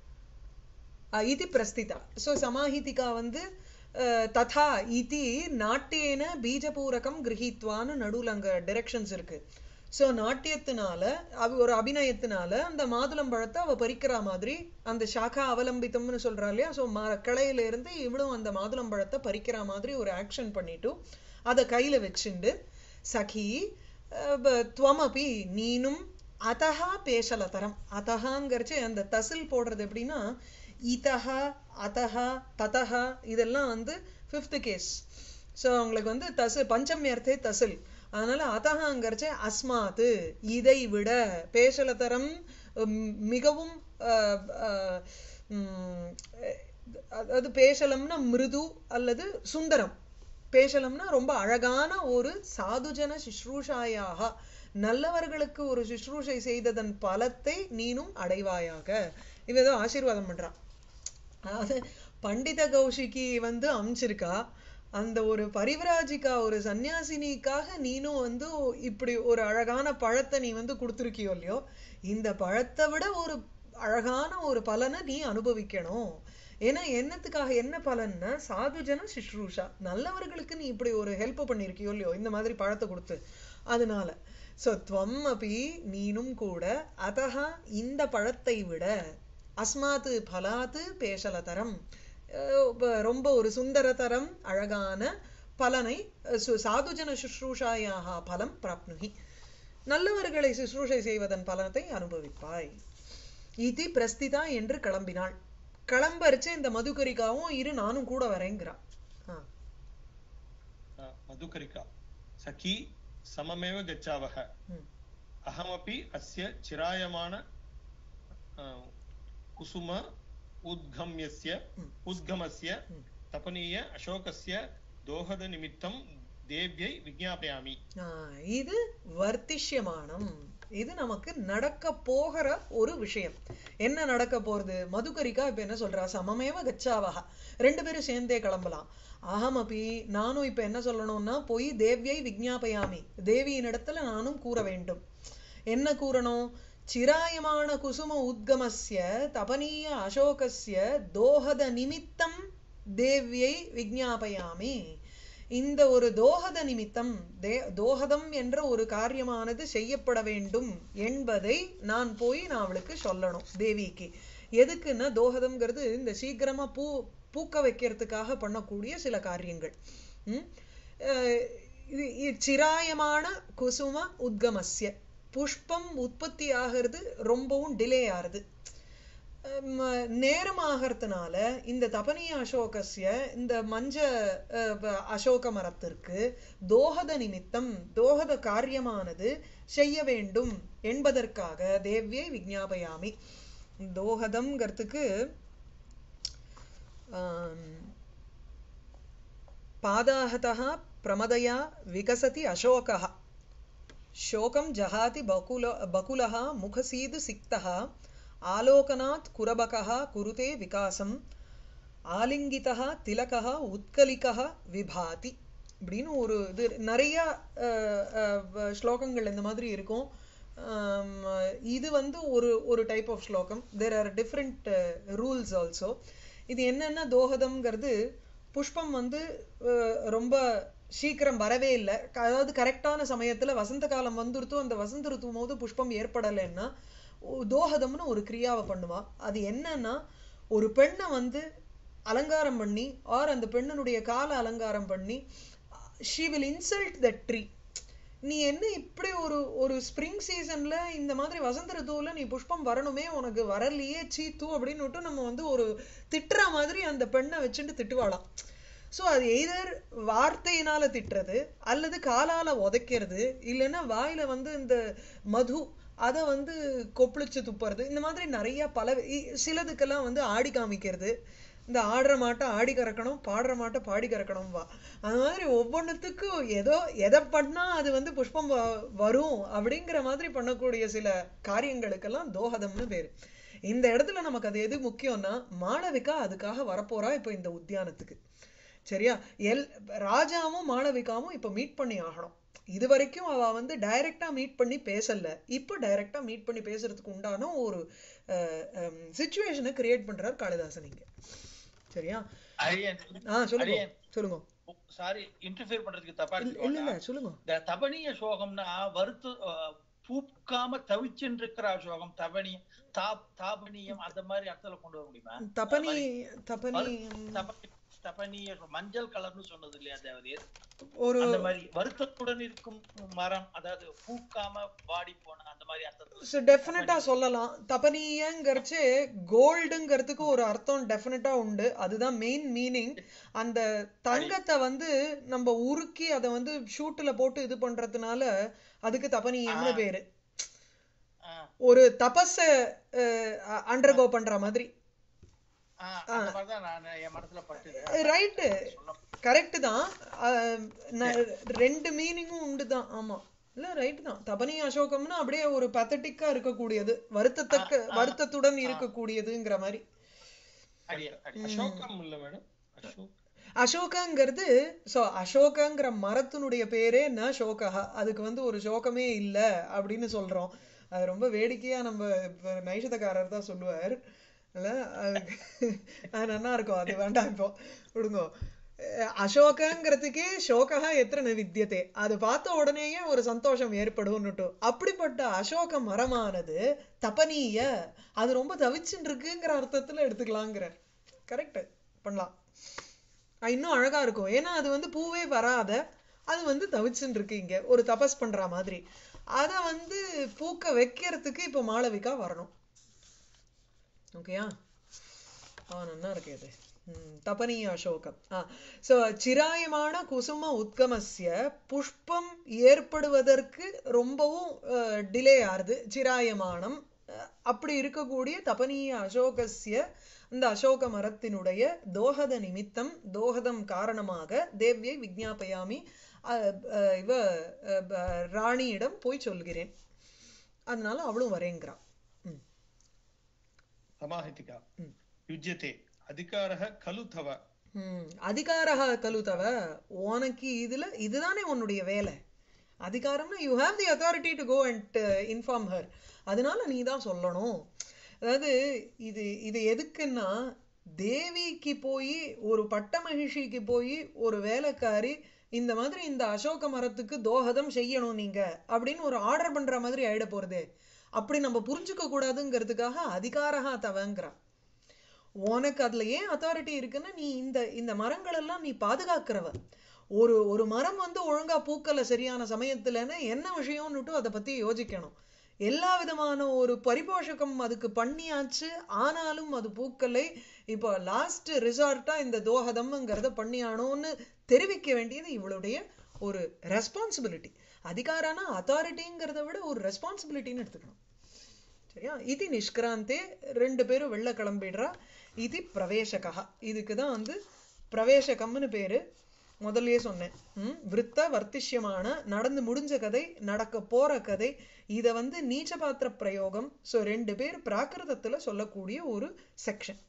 ஆ, இதி பிரஸ்திதா சோ சமாஹிதிகா வந்து அஹ், ததா இதி நாட்டியேன பீஜபூரகம் கிரகித்வான்னு நடுவுல அங்க டைரக்ஷன்ஸ் இருக்கு சோ நாட்டியத்தினால அவ ஒரு அபிநயத்தினால அந்த மாதுளம்பழத்தை அவ பறிக்கிற மாதிரி அந்த சாக்கா அவலம்பித்தம்னு சொல்றா இல்லையா சோ கிளையில இருந்து இவளும் அந்த மாதுளம்பழத்தை பறிக்கிற மாதிரி ஒரு ஆக்ஷன் பண்ணிட்டு அத கையில வச்சுண்டு சகி அஹ், ப- துவமபி நீனும் அதஹா பேசலதரம் அதஹாங்கிறச்சு அந்த தசில் போடுறது எப்படின்னா இதஹா அதஹா ததஹா இதெல்லாம் வந்து ஃபிஃப்த் கேஸ் ஸோ உங்களுக்கு வந்து தசு பஞ்சமியர்த்தே தசில் அதனால அதஹாங்கிறச்சு அஸ்மாத்து இதை விட பேசலதரம் உம், மிகவும் அஹ், அஹ், உம், அதாவது பேசலம்னா மிருது அல்லது சுந்தரம் பேசலம்னா ரொம்ப அழகான ஒரு சாதுஜன சுஷ்ரூஷாயாக நல்லவர்களுக்கு ஒரு சுஷ்ரூஷை செய்ததன் பலத்தை நீனும் அடைவாயாக இவ ஏதோ ஆசீர்வாதம் பண்றா அதாவது பண்டித கௌஷிகி வந்து அமிச்சிருக்கா அந்த ஒரு பரிவராஜிகா ஒரு சன்னியாசினிக்காக நீனும் வந்து இப்படி ஒரு அழகான பழத்தை நீ வந்து கொடுத்துருக்கியோ இல்லையோ இந்த பழத்தை விட ஒரு அழகான ஒரு பலனை நீ அனுபவிக்கணும் ஏன்னா என்னத்துக்காக என்ன பலன்னா சாதுஜன சுஷ்ரூஷா நல்லவர்களுக்கு நீ இப்படி ஒரு ஹெல்ப் பண்ணிருக்கியோ இல்லையோ இந்த மாதிரி பழத்தை கொடுத்து அதனால சோ துவம் அப்படி நீனும் கூட அதஹா இந்த பழத்தை விட அஸ்மாத்து பலாத்து பேசலதரம் அஹ் ப- ரொம்ப ஒரு சுந்தரதரம் அழகான பலனை அஹ் சு- சாதுஜன சுஷ்ரூஷாயாக பலம் பிராப்னுகி நல்லவர்களை சுஷ்ரூஷை செய்வதன் பலனத்தை அனுபவிப்பாய் இதி பிரஸ்திதா என்று கிளம்பினாள் கிளம்பரிச்சு இந்த மதுகரிகாவும் இரு நானும் கூட வரேங்கிறா ஆ. मधुकरिका सखी सममेव गच्छावः ம். अहमपि अस्य चिरायमान अ, कुसुम उद्गम्यस्य ம். उद्गमस्य ம். तपनीय अशोकस्य दोहदनिमित्तं देव्यै विज्ञापयामि ஆ, இது வர்த்திஷ்யமானம் இது நமக்கு நடக்க போகிற ஒரு விஷயம் என்ன நடக்க போறது மதுகரிக்கா இப்ப என்ன சொல்றா சமமேவ கச்சாவஹா ரெண்டு பேரும் சேர்ந்தே கிளம்பலாம் அகமபி நானும் இப்ப என்ன சொல்லணும்னா போய் தேவியை விஜ்ஞாபயாமி தேவியின் இடத்துல நானும் கூற வேண்டும் என்ன கூறணும் சிராயமான குசும உத்கமஸ்ய தபனீய அசோகஸ்ய தோஹத நிமித்தம் தேவியை விஜ்ஞாபயாமி இந்த ஒரு தோஹத நிமித்தம் தே தோஹதம் என்ற ஒரு காரியமானது செய்யப்பட வேண்டும் என்பதை நான் போய் நான் அவளுக்கு சொல்லணும் தேவிக்கு எதுக்குன்னா தோஹதம்ங்கிறது இந்த சீக்கிரமா பூ பூக்க வைக்கிறதுக்காக பண்ணக்கூடிய சில காரியங்கள் ம்? அஹ் இது இது சிராயமான குசும உத்கமஸ்ய புஷ்பம் உற்பத்தி ஆகிறது ரொம்பவும் டிலே ஆகுது ம- நேரம் ஆகிறதுனால இந்த தபனிய அசோகஸ்ய இந்த மஞ்ச அஹ், ப- அசோக மரத்திற்கு தோஹத நிமித்தம் தோஹத காரியமானது செய்ய வேண்டும் என்பதற்காக தேவியை விஜ்ஞாபயாமி தோஹதம்ங்கிறதுக்கு ஆம், பாதாஹதः பிரமதயா விகசதி அசோகः शोकं जहाति बकुल बकुलः मुखसीद सिक्तः आलोकनात् कुरबकः कुरुते विकासम् ஆலிங்கிதா திலகः உத்கலிகः விபாதி அப்படின்னு ஒரு இது நிறைய அஹ், அஹ், ஸ்லோகங்கள் இந்த மாதிரி இருக்கும் ஆம், இது வந்து ஒரு ஒரு டைப் ஆஃப் ஸ்லோகம் there are different rules also இது என்னன்னா தோஹதம்ங்கிறது புஷ்பம் வந்து அஹ், ரொம்ப சீக்கிரம் வரவே இல்லை அதாவது கரெக்டான சமயத்துல வசந்த காலம் வந்துருத்தோ அந்த வசந்த ருத்து போது புஷ்பம் ஏற்படலைன்னா ஒ- தோஹதம்னு ஒரு கிரியாவை பண்ணுவா அது என்னன்னா ஒரு பெண்ணை வந்து அலங்காரம் பண்ணி ஆர் அந்த பெண்ணினுடைய கால அலங்காரம் பண்ணி she will insult the tree நீ என்ன இப்படி ஒரு ஒரு ஸ்ப்ரிங் சீசன்ல இந்த மாதிரி வசந்த ருத்துவுல நீ புஷ்பம் வரணுமே உனக்கு வரலையே சீத்து அப்படின்னு விட்டு நம்ம வந்து ஒரு திட்டுற மாதிரி அந்த பெண்ணை வச்சுட்டு திட்டுவாளாம் சோ அது எய்தர் வார்த்தையினால திட்டுறது அல்லது காலால உதைக்கிறது இல்லைன்னா வாயில வந்து இந்த மது அதை வந்து கொப்பளிச்சு துப்புறது இந்த மாதிரி நிறைய பல இ- சிலதுக்கெல்லாம் வந்து ஆடி காமிக்கிறது இந்த ஆடுற மாட்டை ஆடி கறக்கணும் பாடுற மாட்டை பாடி கறக்கணும் வா அந்த மாதிரி ஒவ்வொன்றுத்துக்கும் ஏதோ எதை பண்ணா அது வந்து புஷ்பம் வ- வரும் அப்படிங்கிற மாதிரி பண்ணக்கூடிய சில காரியங்களுக்கெல்லாம் தோஹதம்னு பேரு இந்த இடத்துல நமக்கு அது எது முக்கியம்னா மாளவிகா அதுக்காக வரப்போறா இப்போ இந்த உத்தியானத்துக்கு சரியா எல் ராஜாவும் மாளவிகாவும் இப்ப மீட் பண்ணி ஆகணும் இது வரைக்கும் அவ வந்து டைரக்டா மீட் பண்ணி பேசல இப்போ டைரக்டா மீட் பண்ணி பேசுறதுக்கு உண்டான ஒரு சுச்சுவேஷனை கிரியேட் பண்றார் காளிதாசன் இங்க சரியா அரியன் ஆ சொல்லுங்க அரியன். சொல்லுங்க சாரி இன்டர்ஃபியர் பண்றதுக்கு தப்பா இல்ல இல்ல இல்ல எடுத்துக்கோங்க சொல்லுங்க இந்த தபனிய சோகம்னா வறுத்து அஹ், பூக்காம தவிச்சுட்டு இருக்கிற சோகம் தபனியம் தா தாபனியம் அந்த மாதிரி அர்த்தத்துல கொண்டு வர முடியுமா தபனி தபனி தப- தபனிய சோ- மஞ்சள் கலர்னு சொன்னது இல்லையா தேவதைய ஒரு அந்த மாதிரி வருத்தத்துடன் இருக்கும் மரம் அதாவது பூக்காம வாடி போன அந்த மாதிரி அர்த்தத்துல டெஃபினட்டா சொல்லலாம் தபனீயங்கிறச்சு கோல்டுங்கிறதுக்கு ஒரு அர்த்தம் டெஃபினட்டா உண்டு அதுதான் மெயின் மீனிங் அந்த தங்கத்தை வந்து நம்ம உருக்கி அதை வந்து ஷூட்ல போட்டு இது பண்றதுனால அதுக்கு தபனீயம்னு ஆ. பேரு ஆஹ் ஒரு தபஸ அண்டர்கோ பண்ற மாதிரி ஆஹ் அந்த மாதிரிதான் நான் என் மனசுல பட்டுது ரைட்டு சொல்ல கரெக்ட் தான் அஹ், ந- ரெண்டு மீனிங்கும் உண்டு தான் ஆமா இல்ல ரைட் தான் தபனி அசோகம்னா அப்படியே ஒரு பத்தட்டிக்கா இருக்கக்கூடியது வருத்தத்தக்க ஆ, ஆ, வருத்தத்துடன் ஆ. இருக்கக்கூடியதுங்கிற மாதிரி அடியன் அடியன் அசோகம் இல்ல மேடம் அசோக் அசோகங்கிறது சோ அசோகங்கிற மரத்தினுடைய பேரே ந சோகா அதுக்கு வந்து ஒரு சோகமே இல்ல அப்படின்னு சொல்றோம் அது ரொம்ப வேடிக்கையா நம்ம இப்ப நைஷதக்காரர் தான் சொல்லுவார் இல்ல அது அது நல்லா இருக்கும் அது வேண்டாம் இப்போ விடுங்கோ அஹ் அசோகங்கிறதுக்கே சோகா எத்தனை வித்தியதே அது பார்த்த உடனேயே ஒரு சந்தோஷம் ஏற்படும்னுட்டு அப்படிப்பட்ட அசோக மரமானது தபனீய அது ரொம்ப தவிச்சுட்டு இருக்குங்கிற அர்த்தத்துல எடுத்துக்கலாங்கிறார் கரெக்ட் பண்ணலாம் அஹ் இன்னும் அழகா இருக்கும் ஏன்னா அது வந்து பூவே வராத அது வந்து தவிச்சுன்னு இருக்கு இங்க ஒரு தபஸ் பண்ற மாதிரி அத வந்து பூக்க வைக்கிறதுக்கு இப்ப மாளவிகா வரணும் ஓகேயா ஆ நல்லா இருக்கு இது ம், தபனீய அசோகம் ஆ ஸோ சிராயமான குசும உத்கமஸ்ய புஷ்பம் ஏற்படுவதற்கு ரொம்பவும் டிலே ஆறுது சிராயமானம் அஹ், அப்படி இருக்கக்கூடிய தபனீய அசோகஸ்ய இந்த அசோக மரத்தினுடைய தோஹத நிமித்தம் தோஹதம் காரணமாக தேவ்யை விஜ்ஞாபயாமி அஹ், அஹ், இவ அஹ், ப- ராணியிடம் போய் சொல்கிறேன் அதனால அவளும் வரேங்கிறா ம் समाहितिका ம். युज्यते अधिकारः खलु तव ம் அதிகாரா கலு தவ உனக்கு இதுல இதுதானே உன்னுடைய வேலை அதிகாரம்னா you have the authority to go and inform her அதனால நீ தான் சொல்லணும் அதாவது இது இது எதுக்குன்னா தேவிக்கு போய் ஒரு பட்ட மகிழ்ச்சிக்கு போய் ஒரு வேலைக்காரி இந்த மாதிரி இந்த அசோக மரத்துக்கு தோஹதம் செய்யணும் நீங்க அப்படின்னு ஒரு ஆர்டர் பண்ற மாதிரி ஆயிட போறதே அப்படி நம்ம புரிஞ்சுக்க கூடாதுங்கிறதுக்காக அதிகாரகா தவங்கிறா உனக்கு அதுல ஏன் அத்தாரிட்டி இருக்குன்னா நீ இந்த இந்த மரங்கள் எல்லாம் நீ பாதுகாக்கிறவ ஒரு ஒரு மரம் வந்து ஒழுங்கா பூக்கல சரியான சமயத்துலன்னா என்ன விஷயம்னுட்டு அதை பத்தி யோசிக்கணும் எல்லா விதமான ஒரு பரிபோஷகம் அதுக்கு பண்ணியாச்சு ஆனாலும் அது பூக்கலை இப்போ லாஸ்ட் ரிசார்ட்டா இந்த தோஹதம்ங்கிறத பண்ணியானோன்னு தெரிவிக்க வேண்டியது இவளுடைய ஒரு ரெஸ்பான்சிபிலிட்டி அதிகாரானா அத்தாரிட்டிங்கிறத விட ஒரு ரெஸ்பான்சிபிலிட்டின்னு எடுத்துக்கணும் சரியா இது நிஷ்கிராந்தே ரெண்டு பேரும் வெளில கிளம்பிடுறா இது பிரவேசகா இதுக்கு தான் வந்து பிரவேசகம்னு பேரு முதல்லயே சொன்னேன் ம் விருத்த வர்த்திஷ்யமான நடந்து முடிஞ்ச கதை நடக்க போற கதை இத வந்து நீச்ச பாத்திர பிரயோகம் சோ ரெண்டு பேர் பிராகிருதத்துல சொல்லக்கூடிய ஒரு செக்ஷன்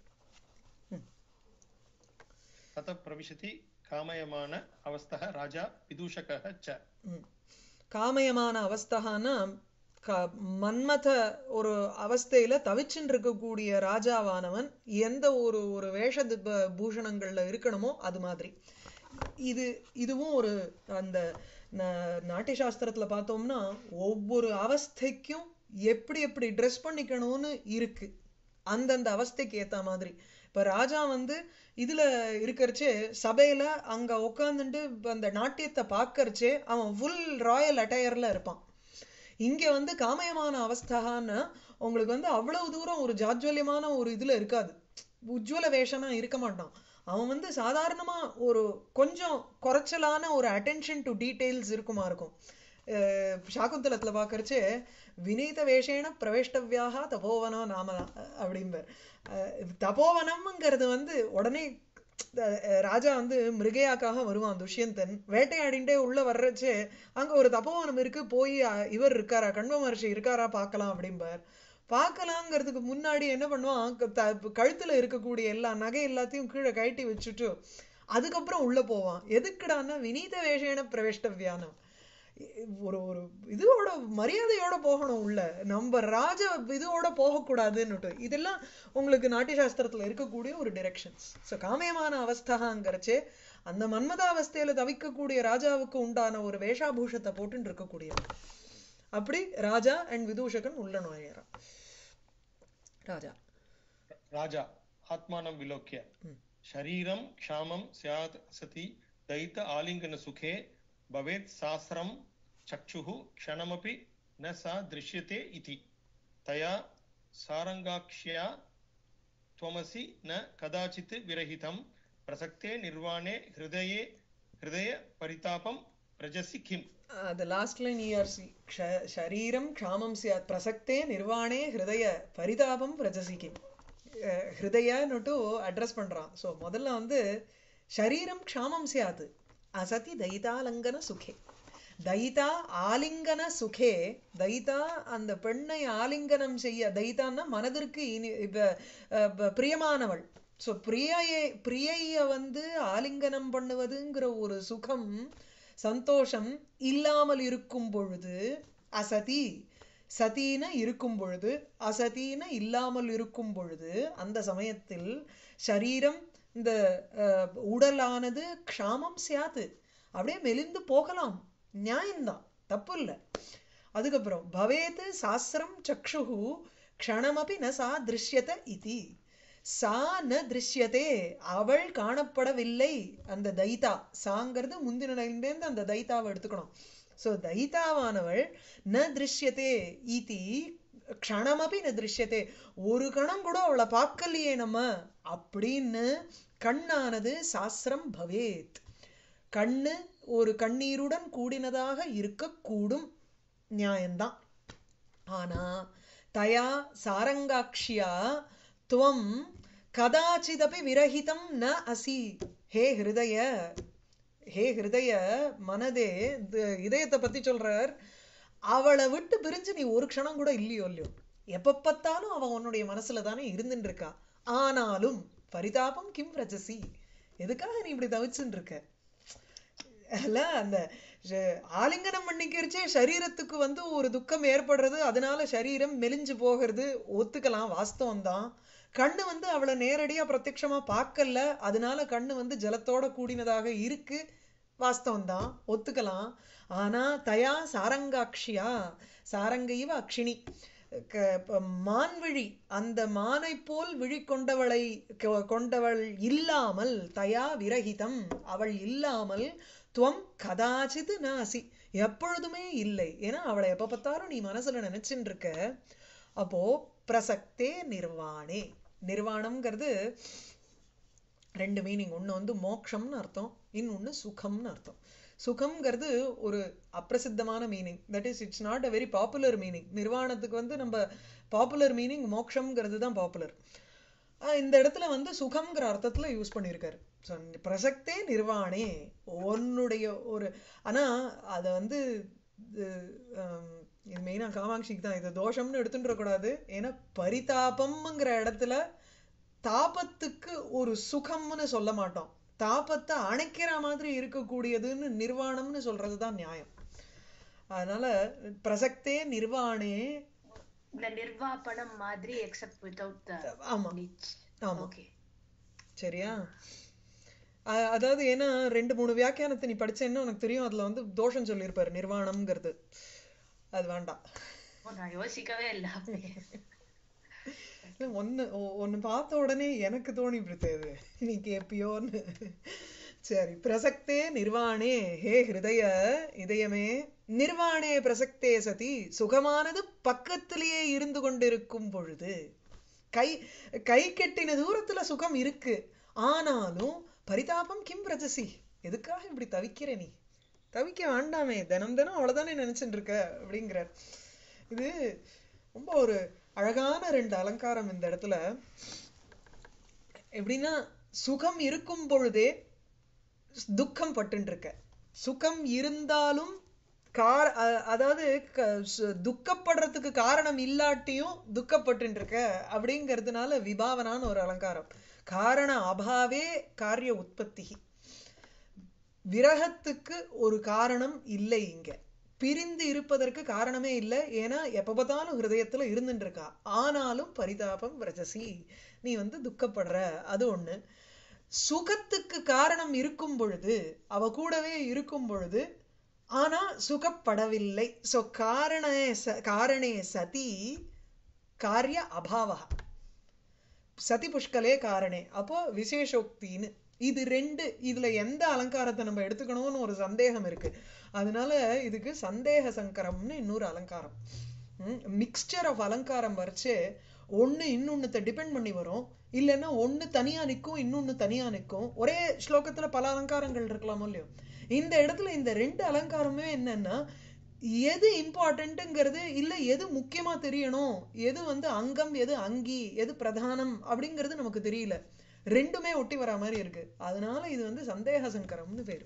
ततः प्रविशति कामयमान अवस्थः राजा विदूषकः च ம். காமயமான அவஸ்தகான்னா க மன்மத ஒரு அவஸ்தையில தவிச்சுன்னு இருக்கக்கூடிய ராஜாவானவன் எந்த ஒரு ஒரு வேஷ திப்ப- பூஷணங்கள்ல இருக்கணுமோ அது மாதிரி இது இதுவும் ஒரு அந்த ந- நாட்டிய சாஸ்திரத்துல பார்த்தோம்னா ஒவ்வொரு அவஸ்தைக்கும் எப்படி எப்படி ட்ரெஸ் பண்ணிக்கணும்னு இருக்கு அந்தந்த அவஸ்தைக்கு ஏத்த மாதிரி இப்ப ராஜா வந்து இதுல இருக்கறச்சே சபையில அங்க உட்காந்துட்டு அந்த நாட்டியத்தை பார்க்கறச்சே அவன் ஃபுல் ராயல் அட்டையர்ல இருப்பான் இங்க வந்து காமயமான அவஸ்தான்னு உங்களுக்கு வந்து அவ்வளவு தூரம் ஒரு ஜாஜ்வல்யமான ஒரு இதுல இருக்காது உஜ்வல வேஷனா இருக்க மாட்டான் அவன் வந்து சாதாரணமா ஒரு கொஞ்சம் குறைச்சலான ஒரு அட்டென்ஷன் டு டீடைல்ஸ் இருக்குமா இருக்கும் அஹ் சாகுந்தலத்துல பாக்கறச்சே வினீத வேஷேன பிரவேஷ்டவியாக தபோவனம் நாம அப்படிம்பார் அஹ் தபோவனம்ங்கிறது வந்து உடனே அஹ் ராஜா வந்து மிருகையாக்காக வருவான் துஷ்யந்தன் வேட்டையாடிண்டே உள்ள வர்றச்சே அங்க ஒரு தபோவனம் இருக்கு போய் அஹ், இவர் இருக்காரா கண்வ மகர்ஷி இருக்காரா பார்க்கலாம் அப்படிம்பார் பார்க்கலாங்கிறதுக்கு முன்னாடி என்ன பண்ணுவான் க- த- கழுத்துல இருக்கக்கூடிய எல்லா நகை எல்லாத்தையும் கீழே கழட்டி வச்சுட்டு அதுக்கப்புறம் உள்ள போவான் எதுக்குடான்னா வினீத வேஷேன பிரவேஷ்டவியானம் ஒரு ஒரு இதோட மரியாதையோட போகணும் உள்ள நம்ம ராஜ இதோட போகக்கூடாதுன்னுட்டு இதெல்லாம் உங்களுக்கு நாட்டிய சாஸ்திரத்துல இருக்கக்கூடிய ஒரு டிரெக்ஷன்ஸ் ஸோ காமயமான அவஸ்தகாங்கிறச்சே அந்த மன்மதாவஸ்தையில தவிக்கக்கூடிய ராஜாவுக்கு உண்டான ஒரு வேஷாபூஷத்தை போட்டுன்னு இருக்கக்கூடியவர் அப்படி ராஜா அண்ட் விதூஷகன் உள்ள நுழையறான் ராஜா राजा आत्मानं विलोक्य Hmm. शरीरं क्षामं स्यात् सति दयित आलिङ्गनसुखे भवेत् सहस्रं चक्षुः क्षणमपि न सा दृश्यते इति तया सारङ्गाक्ष्या त्वमसि न कदाचित् विरहितं प्रसक्ते निर्वाणे हृदये हृदयपरितापं व्रजसि किम् அது லாஸ்ட் லைன் இஆர்சி ஷரீரம் க்ஷாமம் சியாத் பிரசக்தே நிர்வாணே ஹிருதய பரிதாபம் பிரஜசிக்கும் ஹிருதயன்னுட்டு அட்ரஸ் பண்றான் ஸோ முதல்ல வந்து ஷரீரம் க்ஷாமம் சியாத் அசதி தைதாலங்கன சுகே தைதா ஆலிங்கன சுகே தைதா அந்த பெண்ணை ஆலிங்கனம் செய்ய தைதான்னா மனதிற்கு இனி இப்ப அஹ், ப- பிரியமானவள் ஸோ பிரியையை பிரியைய வந்து ஆலிங்கனம் பண்ணுவதுங்கிற ஒரு சுகம் சந்தோஷம் இல்லாமல் இருக்கும் பொழுது அசதி சதீன இருக்கும் பொழுது அசதீன இல்லாமல் இருக்கும் பொழுது அந்த சமயத்தில் ஷரீரம் இந்த அஹ், உடலானது க்ஷாமம் சியாது அப்படியே மெலிந்து போகலாம் நியாயம்தான் தப்பு இல்லை அதுக்கப்புறம் பவேத் சாஸ்திரம் சக்ஷுஹு க்ஷணமபி ந சா திருஷ்யத இதி சா ந திருஷ்யதே அவள் காணப்படவில்லை அந்த தைதா சாங்கிறது முந்தின நிலையிலேருந்து அந்த தைதாவை எடுத்துக்கணும் ஸோ தைதாவானவள் ந திருஷ்யதே இதி க்ஷணமபி ந திருஷ்யத்தே ஒரு கணம் கூட அவளை பார்க்கலையே நம்ம அப்படின்னு கண்ணானது சாஸ்திரம் பவேத் கண்ணு ஒரு கண்ணீருடன் கூடினதாக இருக்கக்கூடும் நியாயம்தான் ஆனா தயா சாரங்காட்சியா துவம் கதாச்சிதபி விரகிதம் ந அசி ஹே ஹிருதய ஹே ஹிருதய மனதே இந்த இதயத்தை பத்தி சொல்றார் அவளை விட்டு பிரிஞ்சு நீ ஒரு க்ஷணம் கூட இல்லையோ இல்லையோ எப்ப பார்த்தாலும் அவன் உன்னுடைய மனசுல தானே இருந்துட்டு இருக்கா ஆனாலும் பரிதாபம் கிம் ரஜசி எதுக்காக நீ இப்படி தவிச்சுட்டு இருக்க அல்ல அந்த ஷ- ஆலிங்கனம் பண்ணிக்கிறச்சே சரீரத்துக்கு வந்து ஒரு துக்கம் ஏற்படுறது அதனால சரீரம் மெலிஞ்சு போகிறது ஒத்துக்கலாம் வாஸ்தவம் தான் கண்ணு வந்து அவளை நேரடியா பிரத்யக்ஷமா பார்க்கல அதனால கண்ணு வந்து ஜலத்தோட கூடினதாக இருக்கு வாஸ்தவம் தான் ஒத்துக்கலாம் ஆனா தயா சாரங்காட்சியா சாரங்கைவ அக்ஷினி க- ப- மான்விழி அந்த மானை போல் விழி கொண்டவளை கொ- கொண்டவள் இல்லாமல் தயா விரகிதம் அவள் இல்லாமல் துவம் கதாச்சித் நாசி எப்பொழுதுமே இல்லை ஏன்னா அவளை எப்ப பார்த்தாலும் நீ மனசுல நினைச்சுட்டு இருக்க அப்போ பிரசக்தே நிர்வாணே நிர்வாணம்ங்கிறது ரெண்டு மீனிங் ஒண்ணு வந்து மோக்ஷம்னு அர்த்தம் இன்னொன்னு சுகம்னு அர்த்தம் சுகம்ங்கிறது ஒரு அப்பிரசித்தமான meaning that is it's not a very popular meaning நிர்வாணத்துக்கு வந்து நம்ம பாப்புலர் மீனிங் மோக்ஷம்ங்கிறது தான் பாப்புலர் இந்த இடத்துல வந்து சுகம்ங்கிற அர்த்தத்துல யூஸ் பண்ணியிருக்காரு ஸோ பிரசக்தே நிர்வாணே உன்னுடைய ஒரு ஆனா அத வந்து இது, ஆம், இது மெயினா காமாட்சிக்கு தான் இது தோஷம்னு எடுத்துட்டு கூடாது ஏன்னா பரிதாபம்ங்கிற இடத்துல தாபத்துக்கு ஒரு சுகம்னு சொல்ல மாட்டோம் தாபத்தை அணைக்கிற மாதிரி இருக்கக்கூடியதுன்னு நிர்வாணம்னு சொல்றதுதான் நியாயம் அதனால பிரசக்தே நிர்வாணே இந்த நிர்வாபணம் மாதிரி எக்ஸப்ட் வித்வுட் த ஆமா நிச் ஆமா ஓகே சரியா அ- அதாவது ஏன்னா ரெண்டு மூணு வியாக்கியானத்தை நீ படிச்சேன்னு உனக்கு தெரியும் அதுல வந்து தோஷம் சொல்லியிருப்பாரு நிர்வாணம்ங்கிறது அது வேண்டாம் நான் யோசிக்கவே இல்ல இல்ல, ஒண்ணு ஒ- ஒண்ணு பார்த்த உடனே எனக்கு தோணி பிடித்தது நீ கேப்பியோன்னு சரி பிரசக்தே நிர்வாணே ஹே ஹிருதய இதயமே நிர்வாணே பிரசக்தே சதி சுகமானது பக்கத்திலேயே இருந்து கொண்டிருக்கும் பொழுது கை கை கெட்டின தூரத்துல சுகம் இருக்கு ஆனாலும் பரிதாபம் கிம் ரஜசி எதுக்காக இப்படி தவிக்கிற நீ தவிக்க வேண்டாமே தினம் தினம் அவ்வளவுதானே நினைச்சுட்டு இருக்க அப்படிங்கிறார் இது ரொம்ப ஒரு அழகான ரெண்டு அலங்காரம் இந்த இடத்துல எப்படின்னா சுகம் இருக்கும் பொழுதே துக்கம் பட்டுன்னு இருக்க சுகம் இருந்தாலும் கார அ- அதாவது க- சு- துக்கப்படுறதுக்கு காரணம் இல்லாட்டியும் துக்கப்பட்டு இருக்க அப்படிங்கிறதுனால விபாவனான்னு ஒரு அலங்காரம் காரண அபாவே காரிய உற்பத்தி விரகத்துக்கு ஒரு காரணம் இல்லை இங்க பிரிந்து இருப்பதற்கு காரணமே இல்லை ஏன்னா எப்ப பார்த்தாலும் ஹிருதயத்துல இருந்துட்டு இருக்கா ஆனாலும் பரிதாபம் விரஜசி நீ வந்து துக்கப்படுற அது ஒண்ணு சுகத்துக்கு காரணம் இருக்கும் பொழுது அவ கூடவே இருக்கும் பொழுது ஆனா சுகப்படவில்லை சோ காரணே ச- காரணே சதி காரிய அபாவா சதி புஷ்கலே காரணே அப்போ விசேஷோக்தின்னு இது ரெண்டு இதுல எந்த அலங்காரத்தை நம்ம எடுத்துக்கணும்னு ஒரு சந்தேகம் இருக்கு அதனால இதுக்கு சந்தேக சங்கரம்னு இன்னொரு அலங்காரம் மிக்ஸ்சர் ஆஃப் அலங்காரம் வரைச்சு ஒண்ணு இன்னொன்னுத்த டிபெண்ட் பண்ணி வரும் இல்லைன்னா ஒண்ணு தனியா நிக்கும் இன்னொன்னு தனியா நிக்கும் ஒரே ஸ்லோகத்துல பல அலங்காரங்கள் இருக்கலாமோ இல்லையோ இந்த இடத்துல இந்த ரெண்டு அலங்காரமே என்னன்னா எது இம்பார்ட்டன்ட்டுங்கிறது இல்ல எது முக்கியமா தெரியணும் எது வந்து அங்கம் எது அங்கி எது பிரதானம் அப்படிங்கிறது நமக்கு தெரியல ரெண்டுமே ஒட்டி வர மாதிரி இருக்கு அதனால இது வந்து சந்தேக சங்கரம்னு பேரு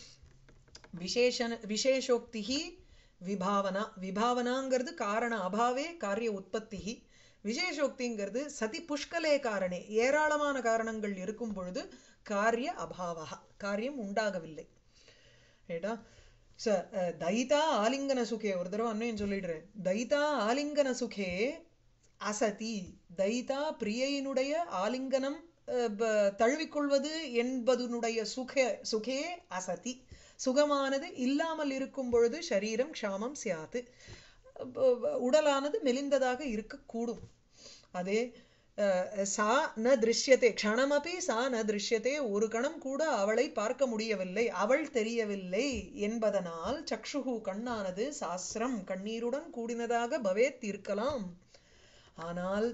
விசேஷன விசேஷோக்திஹி விபாவனா விபாவனாங்கிறது காரண அபாவே காரிய உற்பத்திஹி விசேஷோக்திங்கிறது சதி புஷ்கலே காரணே ஏராளமான காரணங்கள் இருக்கும் பொழுது காரிய அபாவா காரியம் உண்டாகவில்லை ஏடா ச அஹ், தைதா ஆலிங்கன சுகே ஒரு தடவை அன்னையும் சொல்லிடுறேன் தைதா ஆலிங்கன சுகே அசதி தைதா பிரியையினுடைய ஆலிங்கனம் அஹ், ப- தழுவிக்கொள்வது என்பதனுடைய சுக சுகே அசதி சுகமானது இல்லாமல் இருக்கும் பொழுது சரீரம் க்ஷாமம் சியாது ப- ப- உடலானது மெலிந்ததாக இருக்கக்கூடும் அதே அஹ், சா ந திருஷ்யத்தே க்ஷணமபி சா ந திருஷ்யத்தே ஒரு கணம் கூட அவளை பார்க்க முடியவில்லை அவள் தெரியவில்லை என்பதனால் சக்ஷுகு கண்ணானது சாஸ்திரம் கண்ணீருடன் கூடினதாக பவேத் இருக்கலாம் ஆனால்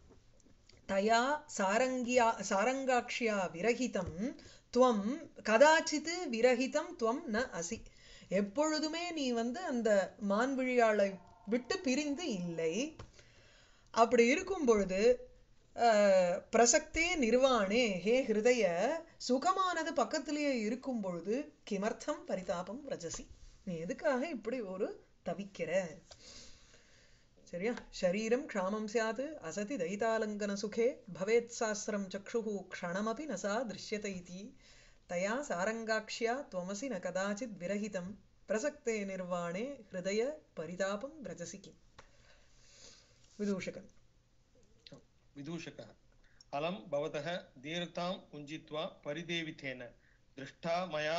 தயா சாரங்கியா சாரங்காக்ஷியா விரகிதம் துவம் கதாச்சித் விரகிதம் துவம் ந அசி எப்பொழுதுமே நீ வந்து அந்த மான்விழியாளை விட்டு பிரிந்து இல்லை அப்படி இருக்கும் பொழுது அஹ், பிரசக்தே நிர்வாணே ஹே ஹிருதய சுகமானது பக்கத்திலேயே இருக்கும் பொழுது கிமர்த்தம் பரிதாபம் ரஜசி நீ எதுக்காக இப்படி ஒரு தவிக்கிற சரியா ஷரீரம் க்ஷாமம் ஸ்யாத் அசதி தைதாலங்கன சுகே பவேத் சாஸ்திரம் சக்ஷுः க்ஷணமபி ந சா திருஷ்யத இதி தயா சாரங்காக்ஷ்யா त्वमसि न கதாச்சித் விரகிதம் பிரசக்தே நிர்வாணே ஹிருதய பரிதாபம் ரஜசி கிம் விதூஷகன் विदूषकः अलं भवतः धीरताम् उञ्जित्वा परिदेवितेन दृष्टा मया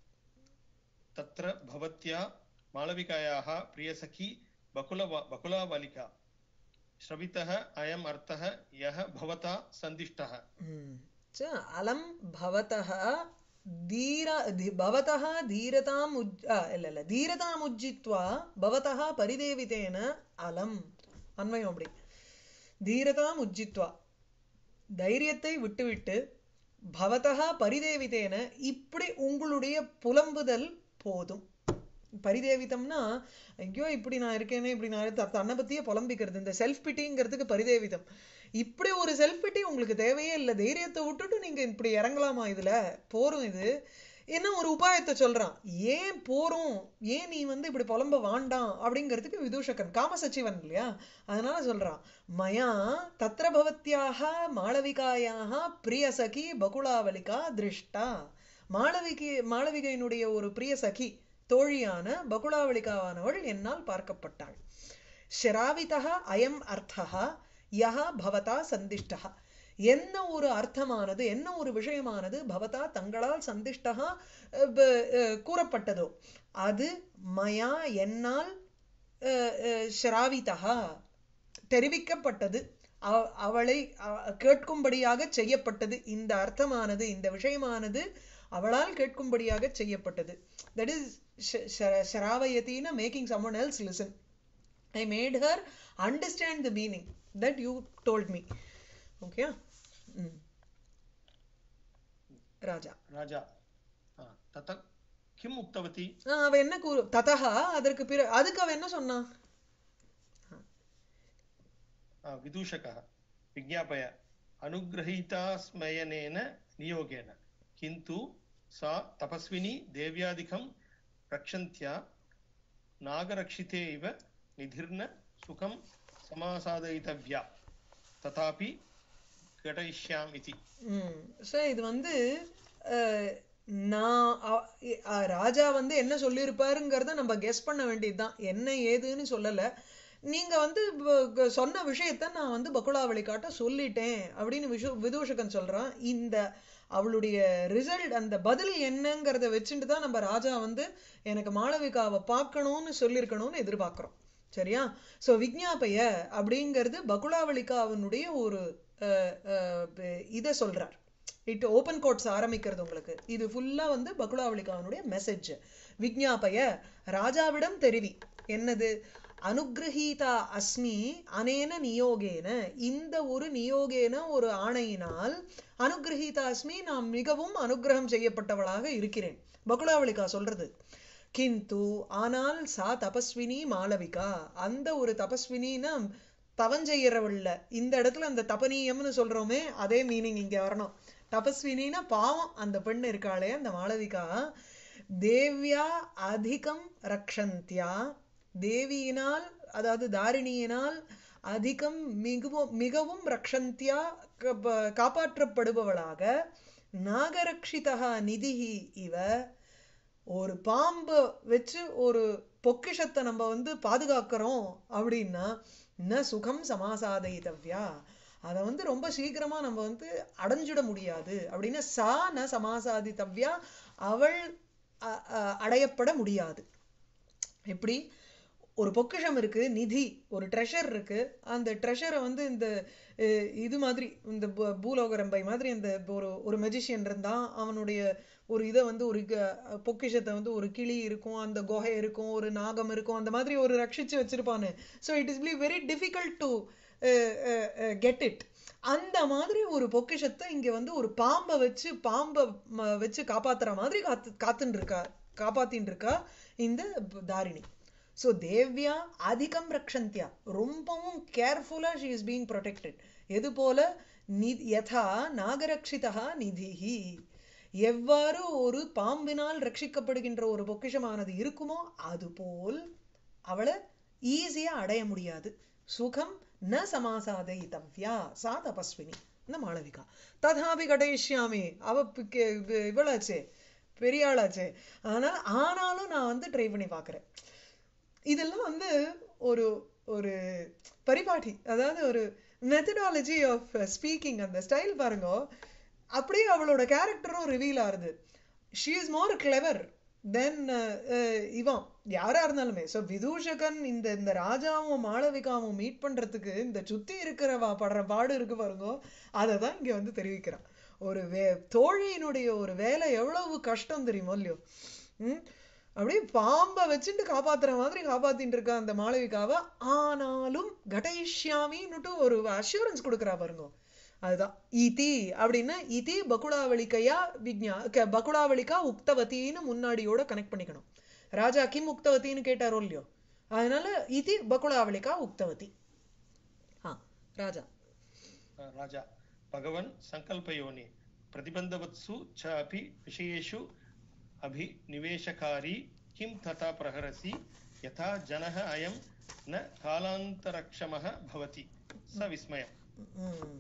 तत्र भवत्या मालविकायाः प्रियसखी बकुल बकुलावलिका श्रवितः अयम् अर्थः यः भवता सन्दिष्टः ம். ச அலம் பவதः தீர தி- பவதः தீரதாம் உஜ் ஆ, இல்ல இல்ல தீரதாம் உஜ்ஜித்வா பவதः பரிதேவிதேன அலம் அன்வயம் அப்படி தீரதாம் உஜ்ஜித்வா தைரியத்தை விட்டுவிட்டு பவதः பரிதேவிதேன இப்படி உங்களுடைய புலம்புதல் போதும் பரிதேவிதம்னா ஐயோ இப்படி நான் இருக்கேனே இப்படி நான் இருக்க- தன்னை பத்தியே புலம்பிக்கிறது இந்த செல்ஃப் பிட்டிங்கிறதுக்கு பரிதேவிதம் இப்படி ஒரு செல்ஃப் பிட்டி உங்களுக்கு தேவையே இல்லை தைரியத்தை விட்டுட்டு நீங்க இப்படி இறங்கலாமா இதுல போரும் இது என்ன ஒரு உபாயத்தை சொல்றான் ஏன் போறோம் ஏன் நீ வந்து இப்படி புலம்ப வேண்டாம் அப்படிங்கிறதுக்கு விதூஷகன் காமசச்சிவன் இல்லையா அதனால சொல்றான் மயா தத்ர பவத்யாக மாளவிகாயாக பிரிய சகி பகுலாவலிகா திருஷ்டா மாளவிகை மாளவிகையினுடைய ஒரு பிரிய சகி தோழியான பகுலாவளிகாவானவள் என்னால் பார்க்கப்பட்டாள் ஷராவிதா அயம் அர்த்தா யஹா பவதா சந்திஷ்டா என்ன ஒரு அர்த்தமானது என்ன ஒரு விஷயமானது பவதா தங்களால் சந்திஷ்டா அஹ், ப- அஹ், கூறப்பட்டதோ அது மயா என்னால் அஹ், அஹ், ஷராவிதா தெரிவிக்கப்பட்டது அவ- அவளை அ- கேட்கும்படியாக செய்யப்பட்டது இந்த அர்த்தமானது இந்த விஷயமானது அவளால் கேட்கும்படியாக செய்யப்பட்டது தட் இஸ் ஷராவயத்தின making someone else listen I made her understand the meaning that you told me. Okay? Mm. ராஜா राजा हा, तत किम् उक्तवती ஆ, அவ என்ன கூறு ததா அதற்கு பிற அதுக்கு அவ என்ன சொன்னா हा, विदूषकः विज्ञापय अनुगृहीतास्मयनेन नियोगेन किन्तु सा तपस्विनी देव्यादिकं रक्षन्त्या नागरक्षिते इव निधिर्न सुखं समासादयितव्या तथापि घटयिष्याम् इति ம் ஸோ இது வந்து அஹ், நான் அ- அ- ராஜா வந்து என்ன சொல்லியிருப்பாருங்கிறத நம்ம கெஸ் பண்ண வேண்டியதுதான் என்ன ஏதுன்னு சொல்லல நீங்க வந்து வ- க- சொன்ன விஷயத்த நான் வந்து பகுலாவளி காட்ட சொல்லிட்டேன் அப்படின்னு விஷு விதூஷகன் சொல்றான் இந்த அவளுடைய ரிசல்ட் அந்த பதில் என்னங்கிறத வச்சுட்டு தான் நம்ம ராஜா வந்து எனக்கு மாளவிகாவை பார்க்கணும்னு சொல்லியிருக்கணும்னு எதிர்பார்க்கிறோம் சரியா சோ விஜ்ஞாபய அப்படிங்கிறது பகுலாவளிகாவினுடைய ஒரு அஹ், அஹ், ப- இதை சொல்றார் இட் ஓபன் கோட்ஸ் ஆரம்பிக்கிறது உங்களுக்கு இது ஃபுல்லா வந்து பகுலாவளிகாவினுடைய மெசேஜ் விஜ்ஞாபய ராஜாவிடம் தெரிவி என்னது அனுகிரகீதா அஸ்மி அனேன நியோகேன இந்த ஒரு நியோகேன ஒரு ஆணையினால் அனுகிரகீதா அஸ்மி நான் மிகவும் அனுகிரகம் செய்யப்பட்டவளாக இருக்கிறேன் பகுலாவளிகா சொல்றது கிந்து ஆனால் சா தபஸ்வினி மாளவிகா அந்த ஒரு தபஸ்வினின்னா தவஞ்செய்யறவள்ல இந்த இடத்துல அந்த தபனீயம்னு சொல்றோமே அதே மீனிங் இங்க வரணும் தபஸ்வினினா பாவம் அந்த பெண் இருக்காளே அந்த மாளவிகா தேவ்யா அதிகம் ரக்ஷந்தியா தேவியினால் அதாவது தாரிணியினால் அதிகம் மிகவும் மிகவும் ரக்ஷந்தியா கப- காப்பாற்றப்படுபவளாக நாகரக்ஷிதா நிதிஹி இவ ஒரு பாம்பை வச்சு ஒரு பொக்கிஷத்தை நம்ம வந்து பாதுகாக்கிறோம் அப்படின்னா ந சுகம் சமாசாதயிதவ்யா அதை வந்து ரொம்ப சீக்கிரமா நம்ம வந்து அடைஞ்சிட முடியாது அப்படின்னா சா ந சமாசாதித்தவ்யா அவள் அ- அ- அடையப்பட முடியாது எப்படி ஒரு பொக்கிஷம் இருக்கு நிதி ஒரு ட்ரெஷர் இருக்கு அந்த ட்ரெஷரை வந்து இந்த அஹ், இது மாதிரி இந்த பூ- பூலோகரம்பை மாதிரி இந்த ஒரு ஒரு மெஜிஷியன் இருந்தான் அவனுடைய ஒரு இதை வந்து ஒரு க- பொக்கிஷத்தை வந்து ஒரு கிளி இருக்கும் அந்த குகை இருக்கும் ஒரு நாகம் இருக்கும் அந்த மாதிரி ஒரு ரட்சிச்சு வச்சிருப்பானு so it is be very difficult to get it அந்த மாதிரி ஒரு பொக்கிஷத்தை இங்க வந்து ஒரு பாம்பை வச்சு பாம்பை ம- வச்சு காப்பாத்துற மாதிரி காத்து காத்துன்னு இருக்கா காப்பாத்தின்னு இருக்கா இந்த தாரிணி ஸோ தேவ்யா அதிகம் ரக்ஷந்தியா ரொம்பவும் கேர்ஃபுல்லா ஷி இஸ் பீங் ப்ரொடெக்டட் எது போல நி யதா நாகரக்ஷிதா நிதிஹி எவ்வாறு ஒரு பாம்பினால் ரட்சிக்கப்படுகின்ற ஒரு பொக்கிஷமானது இருக்குமோ அதுபோல் அவளை ஈஸியா அடைய முடியாது சுகம் ந சமாசாதயித்தவ்யா சா தபஸ்வினி இந்த மாளவிகா ததாபி கடயிஷ்யாமி அவ பி- கே- இவ- இவளாச்சே பெரியாளாச்சே ஆனால் ஆனாலும் நான் வந்து ட்ரை பண்ணி பார்க்கறேன் இதெல்லாம் வந்து ஒரு ஒரு பரிபாட்டி அதாவது ஒரு மெத்தடாலஜி ஆஃப் ஸ்பீக்கிங் அந்த ஸ்டைல் பாருங்க அப்படியே அவளோட கேரக்டரும் ரிவீல் ஆகுது she is more clever then இவன் யாரா இருந்தாலுமே ஸோ விதூஷகன் இந்த இந்த ராஜாவும் மாளவிகாவும் மீட் பண்றதுக்கு இந்த சுத்தி இருக்கிறவா படுற பாடு இருக்கு பாருங்க அதை தான் இங்க வந்து தெரிவிக்கிறான் ஒரு வே தோழியினுடைய ஒரு வேலை எவ்வளவு கஷ்டம் தெரியுமோ இல்லையோ ம் அப்படியே பாம்பை வச்சுட்டு காப்பாத்துற மாதிரி காப்பாத்திட்டு இருக்கா அந்த மாளவிகாவை ஆனாலும் கடயிஷ்யாமின்னுட்டு ஒரு அஷூரன்ஸ் கொடுக்குறா பாருங்க அதுதான் இதி அப்படின்னா இதி பகுடாவளிக்கையா விஜ்ஞா க- பகுடாவளிக்கா உக்தவத்தின்னு முன்னாடியோட கனெக்ட் பண்ணிக்கணும் ராஜா கிம் உக்தவத்தின்னு கேட்டாரோ இல்லையோ அதனால இதி பகுடாவளிக்கா உக்தவதி ஆ ராஜா राजा भगवन् सङ्कल्पयोनि प्रतिबन्धवत्सु च अपि विषयेषु अभिनिवेशकारी किं तथा प्रहरसि यथा जनः अयं न कालान्तरक्षमः भवति स विस्मयम् ம்.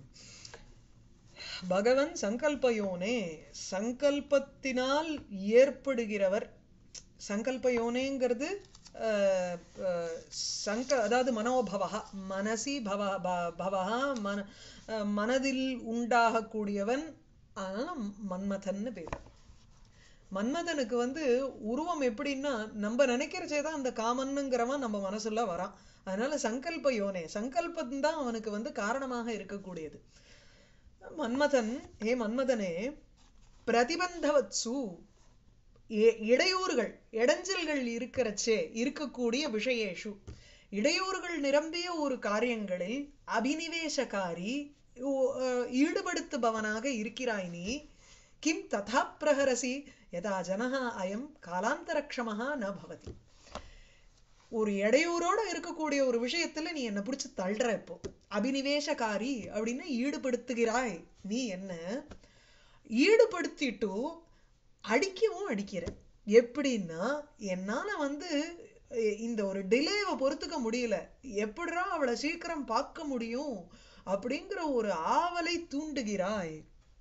பகவன் சங்கல்பயோனே சங்கல்பத்தினால் ஏற்படுகிறவர் சங்கல்பயோனேங்கிறது அஹ், அஹ், சங்க அதாவது மனோபவா மனசி பவ ப- பவஹா மன அஹ், மனதில் உண்டாகக்கூடியவன் அதனால மன்மதன்னு பேர் மன்மதனுக்கு வந்து உருவம் எப்படின்னா நம்ம நினைக்கிறச்சே தான் அந்த காமன்னுங்கிறவன் நம்ம மனசுல வரான் அதனால சங்கல்ப யோனே சங்கல்பம் தான் அவனுக்கு வந்து காரணமாக இருக்கக்கூடியது மன்மதன் ஏ மன்மதனே பிரதிபந்தவத்சு இ- இடையூறுகள் இடைஞ்சல்கள் இருக்கிறச்சே இருக்கக்கூடிய விஷயேஷு இடையூறுகள் நிரம்பிய ஒரு காரியங்களில் அபினிவேசகாரி ஓ- அஹ், ஈடுபடுத்துபவனாக இருக்கிறாய் நீ கிம் ததா பிரஹரசி யதா ஜனஹ அயம் காலாந்தரக்ஷமஹா ந பவதி ஒரு இடையூறோட இருக்கக்கூடிய ஒரு விஷயத்துல நீ என்ன பிடிச்சு தள்ளுற இப்போ அபினிவேசகாரி அப்படின்னு ஈடுபடுத்துகிறாய் நீ என்ன ஈடுபடுத்திட்டு அடிக்கவும் அடிக்கிற எப்படின்னா என்னால வந்து எ- இந்த ஒரு டிலேவை பொறுத்துக்க முடியல எப்படிடா அவளை சீக்கிரம் பார்க்க முடியும் அப்படிங்கிற ஒரு ஆவலை தூண்டுகிறாய்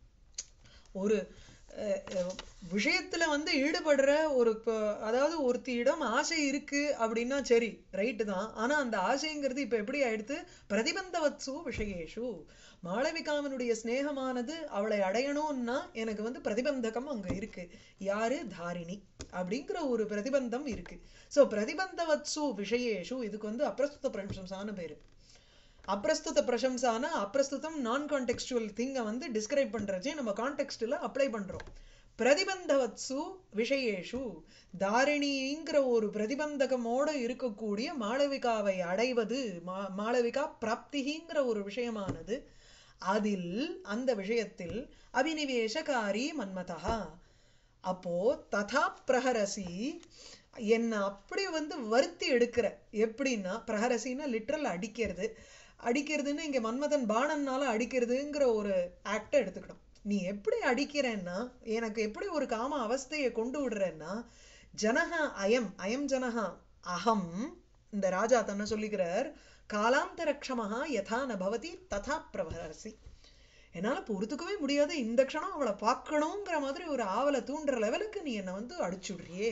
ஒரு அஹ், அஹ், விஷயத்துல வந்து ஈடுபடுற ஒரு ப- அதாவது ஒருத்தியிடம் ஆசை இருக்கு அப்படின்னா சரி ரைட்டு தான் ஆனா அந்த ஆசைங்கிறது இப்ப எப்படி ஆயிடுத்து பிரதிபந்தவத்சு விஷயேஷு மாளவிகாவினுடைய சிநேகமானது அவளை அடையணும்னா எனக்கு வந்து பிரதிபந்தகம் அங்க இருக்கு யாரு தாரிணி அப்படிங்கிற ஒரு பிரதிபந்தம் இருக்கு சோ பிரதிபந்தவத்சு விஷயேஷு இதுக்கு வந்து அப்பிரஸ்துத பிரசம்சான பேரு அப்பிரஸ்துத பிரசம்சான அப்பிரஸ்துதம் நான் கான்டெக்ஸ்டுவல் திங்கை வந்து டிஸ்கிரைப் பண்றச்சே நம்ம கான்டெக்ஸ்ட்ல அப்ளை பண்றோம் பிரதிபந்தவத்சு விஷயேஷு தாரிணிங்கிற ஒரு பிரதிபந்தகமோட இருக்கக்கூடிய மாளவிகாவை அடைவது மா- மாளவிகா பிராப்திகிங்கிற ஒரு விஷயமானது அதில் அந்த விஷயத்தில் அபினிவேசகாரி மன்மதா அப்போ ததா பிரஹரசி என்ன அப்படி வந்து வருத்தி எடுக்கிற எப்படின்னா பிரஹரசின்னா லிட்ரல் அடிக்கிறது அடிக்கிறதுன்னு இங்க மன்மதன் பாணன்னால அடிக்கிறதுங்கிற ஒரு ஆக்டை எடுத்துக்கணும் நீ எப்படி அடிக்கிறேன்னா எனக்கு எப்படி ஒரு காம அவஸ்தையை கொண்டு விடுறேன்னா ஜனஹ அயம் அயம் ஜனஹ அகம் இந்த ராஜா தன்னை சொல்லிக்கிறார் காலாந்தரக்ஷமஹா யதா ந பவதி ததா பிரஹரசி என்னால பொறுத்துக்கவே முடியாது இந்த க்ஷணம் அவளை பார்க்கணுங்கிற மாதிரி ஒரு ஆவலை தூண்டுற லெவலுக்கு நீ என்னை வந்து அடிச்சுடுறியே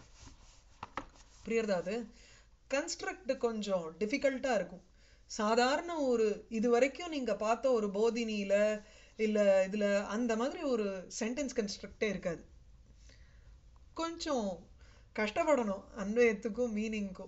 புரியுறதா அது கன்ஸ்ட்ரக்ட் கொஞ்சம் டிஃபிகல்ட்டா இருக்கும் சாதாரண ஒரு இது வரைக்கும் நீங்க பார்த்த ஒரு போதினியில இல்ல இதுல அந்த மாதிரி ஒரு சென்டென்ஸ் கன்ஸ்ட்ரக்டே இருக்காது கொஞ்சம் கஷ்டப்படணும் அன்வயத்துக்கும் மீனிங்க்கும்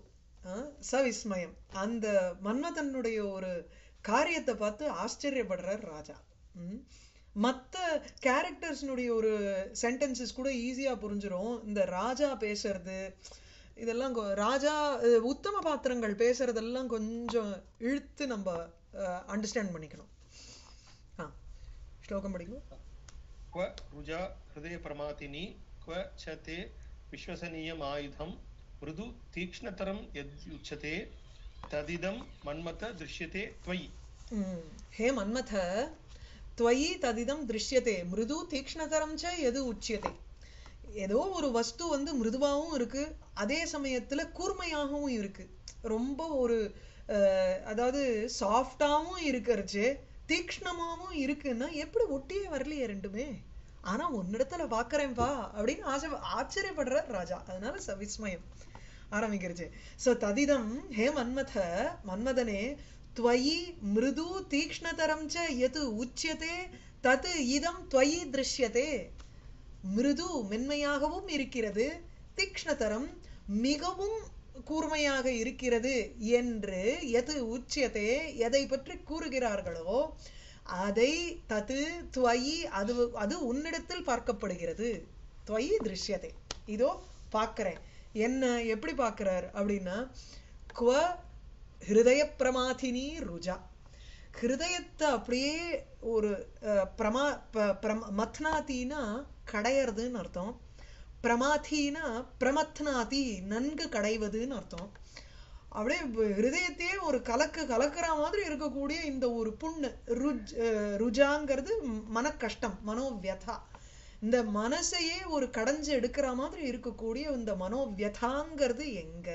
அஹ், சவிஸ்மயம் அந்த மன்மதனுடைய ஒரு காரியத்தை பார்த்து ஆச்சரியப்படுறார் ராஜா ம். மத்த கேரக்டர்ஸ்னுடைய ஒரு சென்டென்சஸ் கூட ஈஸியா புரிஞ்சிரும் இந்த ராஜா பேசுறது இதெல்லாம் கொ- ராஜா அஹ், உத்தம பாத்திரங்கள் பேசுறதெல்லாம் கொஞ்சம் இழுத்து நம்ம அண்டர்ஸ்டாண்ட் பண்ணிக்கணும் ஆ ஸ்லோகம் படிக்கும் क्व रुजा हृदयप्रमाथिनी क्व च ते विश्वसनीयमायुधं मृदु तीक्ष्णतरं यद्युच्यते तदिदं मन्मथ दृश्यते त्वयि ம். ஹே மன்மத त्वयि ததிதம் திருஷ்யதே மிருது தீக்ஷ்ணதரம் ச எது உச்சியதே ஏதோ ஒரு வஸ்து வந்து மிருதுவாகவும் இருக்கு அதே சமயத்துல கூர்மையாகவும் இருக்கு ரொம்ப ஒரு அஹ், அதாவது சாஃப்டாவும் இருக்கிறச்சு தீக்ஷ்ணமாவும் இருக்குன்னா எப்படி ஒட்டியே வரலையே ரெண்டுமே ஆனா உன்னிடத்துல பாக்குறேன்பா அப்படின்னு ஆசை ஆச்சரியப்படுற ராஜா அதனால சவிஸ்மயம் ஆரம்பிக்கிறச்சு சோ ததிதம் ஹே மன்மத மன்மதனே त्वयि மிருது தீக்ஷ்ணதரம் ச எது உச்சியதே தத் இதம் त्वयि திருஷ்யதே மிருது மென்மையாகவும் இருக்கிறது தீக்ஷ்ணதரம் மிகவும் கூர்மையாக இருக்கிறது என்று எது உச்சியதே எதை பற்றி கூறுகிறார்களோ அதை தது துவயி அது அது உன்னிடத்தில் பார்க்கப்படுகிறது துவயி திருஷ்யதே இதோ பார்க்கிறேன் என்ன எப்படி பார்க்கிறார் அப்படின்னா குவ ஹிருதய பிரமாதினி ருஜா ஹிருதயத்தை அப்படியே ஒரு அஹ், பிரமா ப- பிரம- மத்னாத்தினா கடையறதுன்னு அர்த்தம் பிரமாத்தினா பிரமத்னாதி நன்கு கடைவதுன்னு அர்த்தம் அப்படியே வ- ஹிருதயத்தையே ஒரு கலக்கு கலக்குற மாதிரி இருக்கக்கூடிய இந்த ஒரு புண்ணு ருஜ் அஹ், ருஜாங்கிறது மன கஷ்டம் மனோவியதா இந்த மனசையே ஒரு கடைஞ்சு எடுக்கிற மாதிரி இருக்கக்கூடிய இந்த மனோவியதாங்கிறது எங்க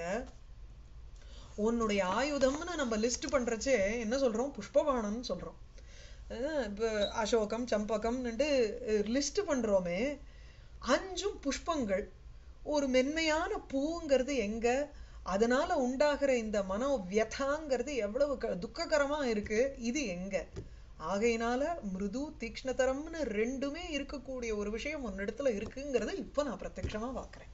உன்னுடைய ஆயுதம்னு நம்ம லிஸ்ட் பண்றச்சே என்ன சொல்றோம் புஷ்பபாணம்னு சொல்றோம் அஹ் இப்ப அசோகம் சம்பகம்னுட்டு லிஸ்ட் பண்றோமே அஞ்சும் புஷ்பங்கள் ஒரு மென்மையான பூங்கிறது எங்க அதனால உண்டாகிற இந்த மனோ வியதாங்கிறது எவ்வளவு க- துக்ககரமா இருக்கு இது எங்க ஆகையினால மிருது தீக்ஷ்ணதரம்னு ரெண்டுமே இருக்கக்கூடிய ஒரு விஷயம் உன்னிடத்துல இருக்குங்கிறத இப்ப நான் பிரத்யக்ஷமா பார்க்கிறேன்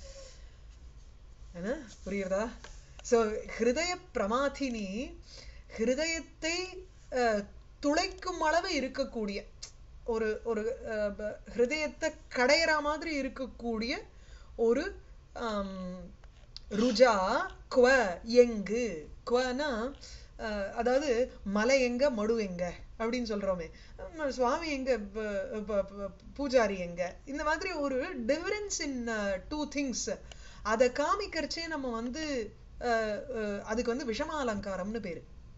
என்ன புரியுறதா சோ ஹிருதய பிரமாதினி ஹிருதயத்தை அஹ், துளைக்கும் அளவு இருக்கக்கூடிய ஒரு ஒரு அஹ், ப- ஹிருதயத்தை கடையிற மாதிரி இருக்கக்கூடிய ஒரு ஆம், ருஜா குவ எங்கு குவனா அஹ், அதாவது மலை எங்க மடு எங்க அப்படின்னு சொல்றோமே உம், சுவாமி எங்க ப- ப- ப- பூஜாரி எங்க இந்த மாதிரி ஒரு டிஃபரன்ஸ் இன் டூ திங்ஸ் அதை காமிக்கிறச்சே நம்ம வந்து அஹ், அஹ், அதுக்கு வந்து விஷம அலங்காரம்னு பேரு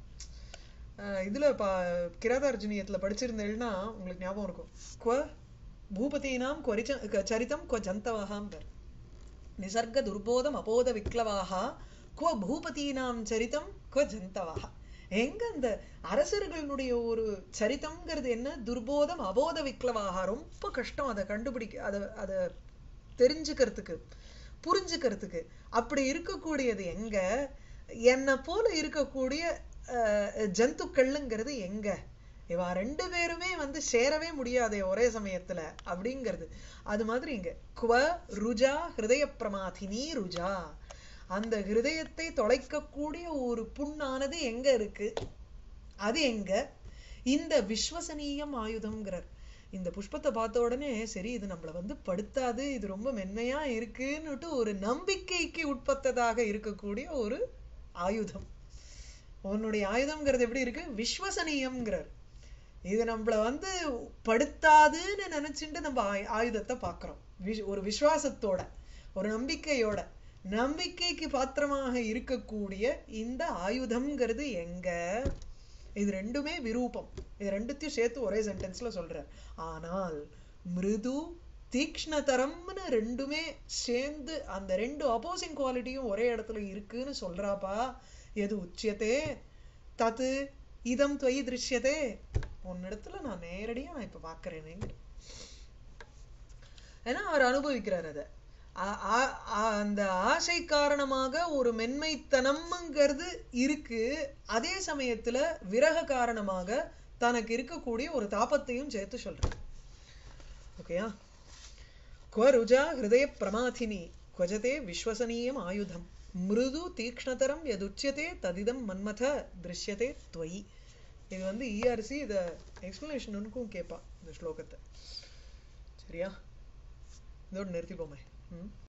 அஹ், இதுல பா கிராதார்ஜுனியத்துல படிச்சிருந்தேன்னா உங்களுக்கு ஞாபகம் இருக்கும் குவ பூபதீனாம் கொரிச்ச க- சரிதம் கொ ஜந்தவகாம் பேர் நிசர்க துர்போதம் அபோத விக்லவாக குவ பூபதீனாம் சரிதம் குவ ஜந்தவாக எங்க அந்த அரசர்களுடைய ஒரு சரிதம்ங்கிறது என்ன துர்போதம் அபோத விக்லவாக ரொம்ப கஷ்டம் அதை கண்டுபிடிக்க அதை அதை தெரிஞ்சுக்கிறதுக்கு புரிஞ்சுக்கிறதுக்கு அப்படி இருக்கக்கூடியது எங்க என்னை போல இருக்கக்கூடிய அஹ், ஜந்துக்கள்ங்கிறது எங்க இவா ரெண்டு பேருமே வந்து சேரவே முடியாதே ஒரே சமயத்துல அப்படிங்கிறது அது மாதிரி இங்க குவ ருஜா ஹிருதய பிரமாதினி ருஜா அந்த ஹிருதயத்தை தொலைக்கக்கூடிய ஒரு புண்ணானது எங்க இருக்கு அது எங்க இந்த விஸ்வசனீயம் ஆயுதம்ங்கிறார் இந்த புஷ்பத்தை பார்த்த உடனே சரி இது நம்மள வந்து படுத்தாது இது ரொம்ப மென்மையா இருக்குன்னுட்டு ஒரு நம்பிக்கைக்கு உட்பட்டதாக இருக்கக்கூடிய ஒரு ஆயுதம் உன்னுடைய ஆயுதம்ங்கிறது எப்படி இருக்கு விஸ்வசனீயம்ங்கிறார் இது நம்மள வந்து படுத்தாதுன்னு நினைச்சுட்டு நம்ம ஆயு- ஆயுதத்தை பார்க்கிறோம் விஷ்- ஒரு விசுவாசத்தோட ஒரு நம்பிக்கையோட நம்பிக்கைக்கு பாத்திரமாக இருக்கக்கூடிய இந்த ஆயுதம்ங்கிறது எங்க இது ரெண்டுமே விரூபம் இது ரெண்டுத்தையும் சேர்த்து ஒரே சென்டென்ஸ்ல சொல்றார் ஆனால் மிருது தீக்ஷ்ணதரம்னு ரெண்டுமே சேர்ந்து அந்த ரெண்டு அப்போசிங் குவாலிட்டியும் ஒரே இடத்துல இருக்குன்னு சொல்றாப்பா எது உச்சியத்தே தது இதம் துவயி திருஷ்யதே உன்னிடத்துல நான் நேரடியா நான் இப்ப பாக்குறேனேங்க ஏன்னா அவர் அனுபவிக்கிறார் அதை ஆ- ஆ- ஆ- அந்த ஆசை காரணமாக ஒரு மென்மைத்தனம்ங்கிறது இருக்கு அதே சமயத்துல விரக காரணமாக தனக்கு இருக்கக்கூடிய ஒரு தாபத்தையும் சேர்த்து சொல்றார் ஓகேயா क्व रुजा हृदय प्रमाथिनी क्वजते विश्वसनीयम् आयुधम् மிருது தீக்ஷ்ணதரம் எதுச்சியதே ததிதம் மன்மத திருஷ்யதே துவயி இது வந்து இஆர்சி இத எக்ஸ்பிளனேஷனுக்கும் கேட்பா இந்த ஸ்லோகத்தை சரியா இதோட நிறுத்திப்போமே ம்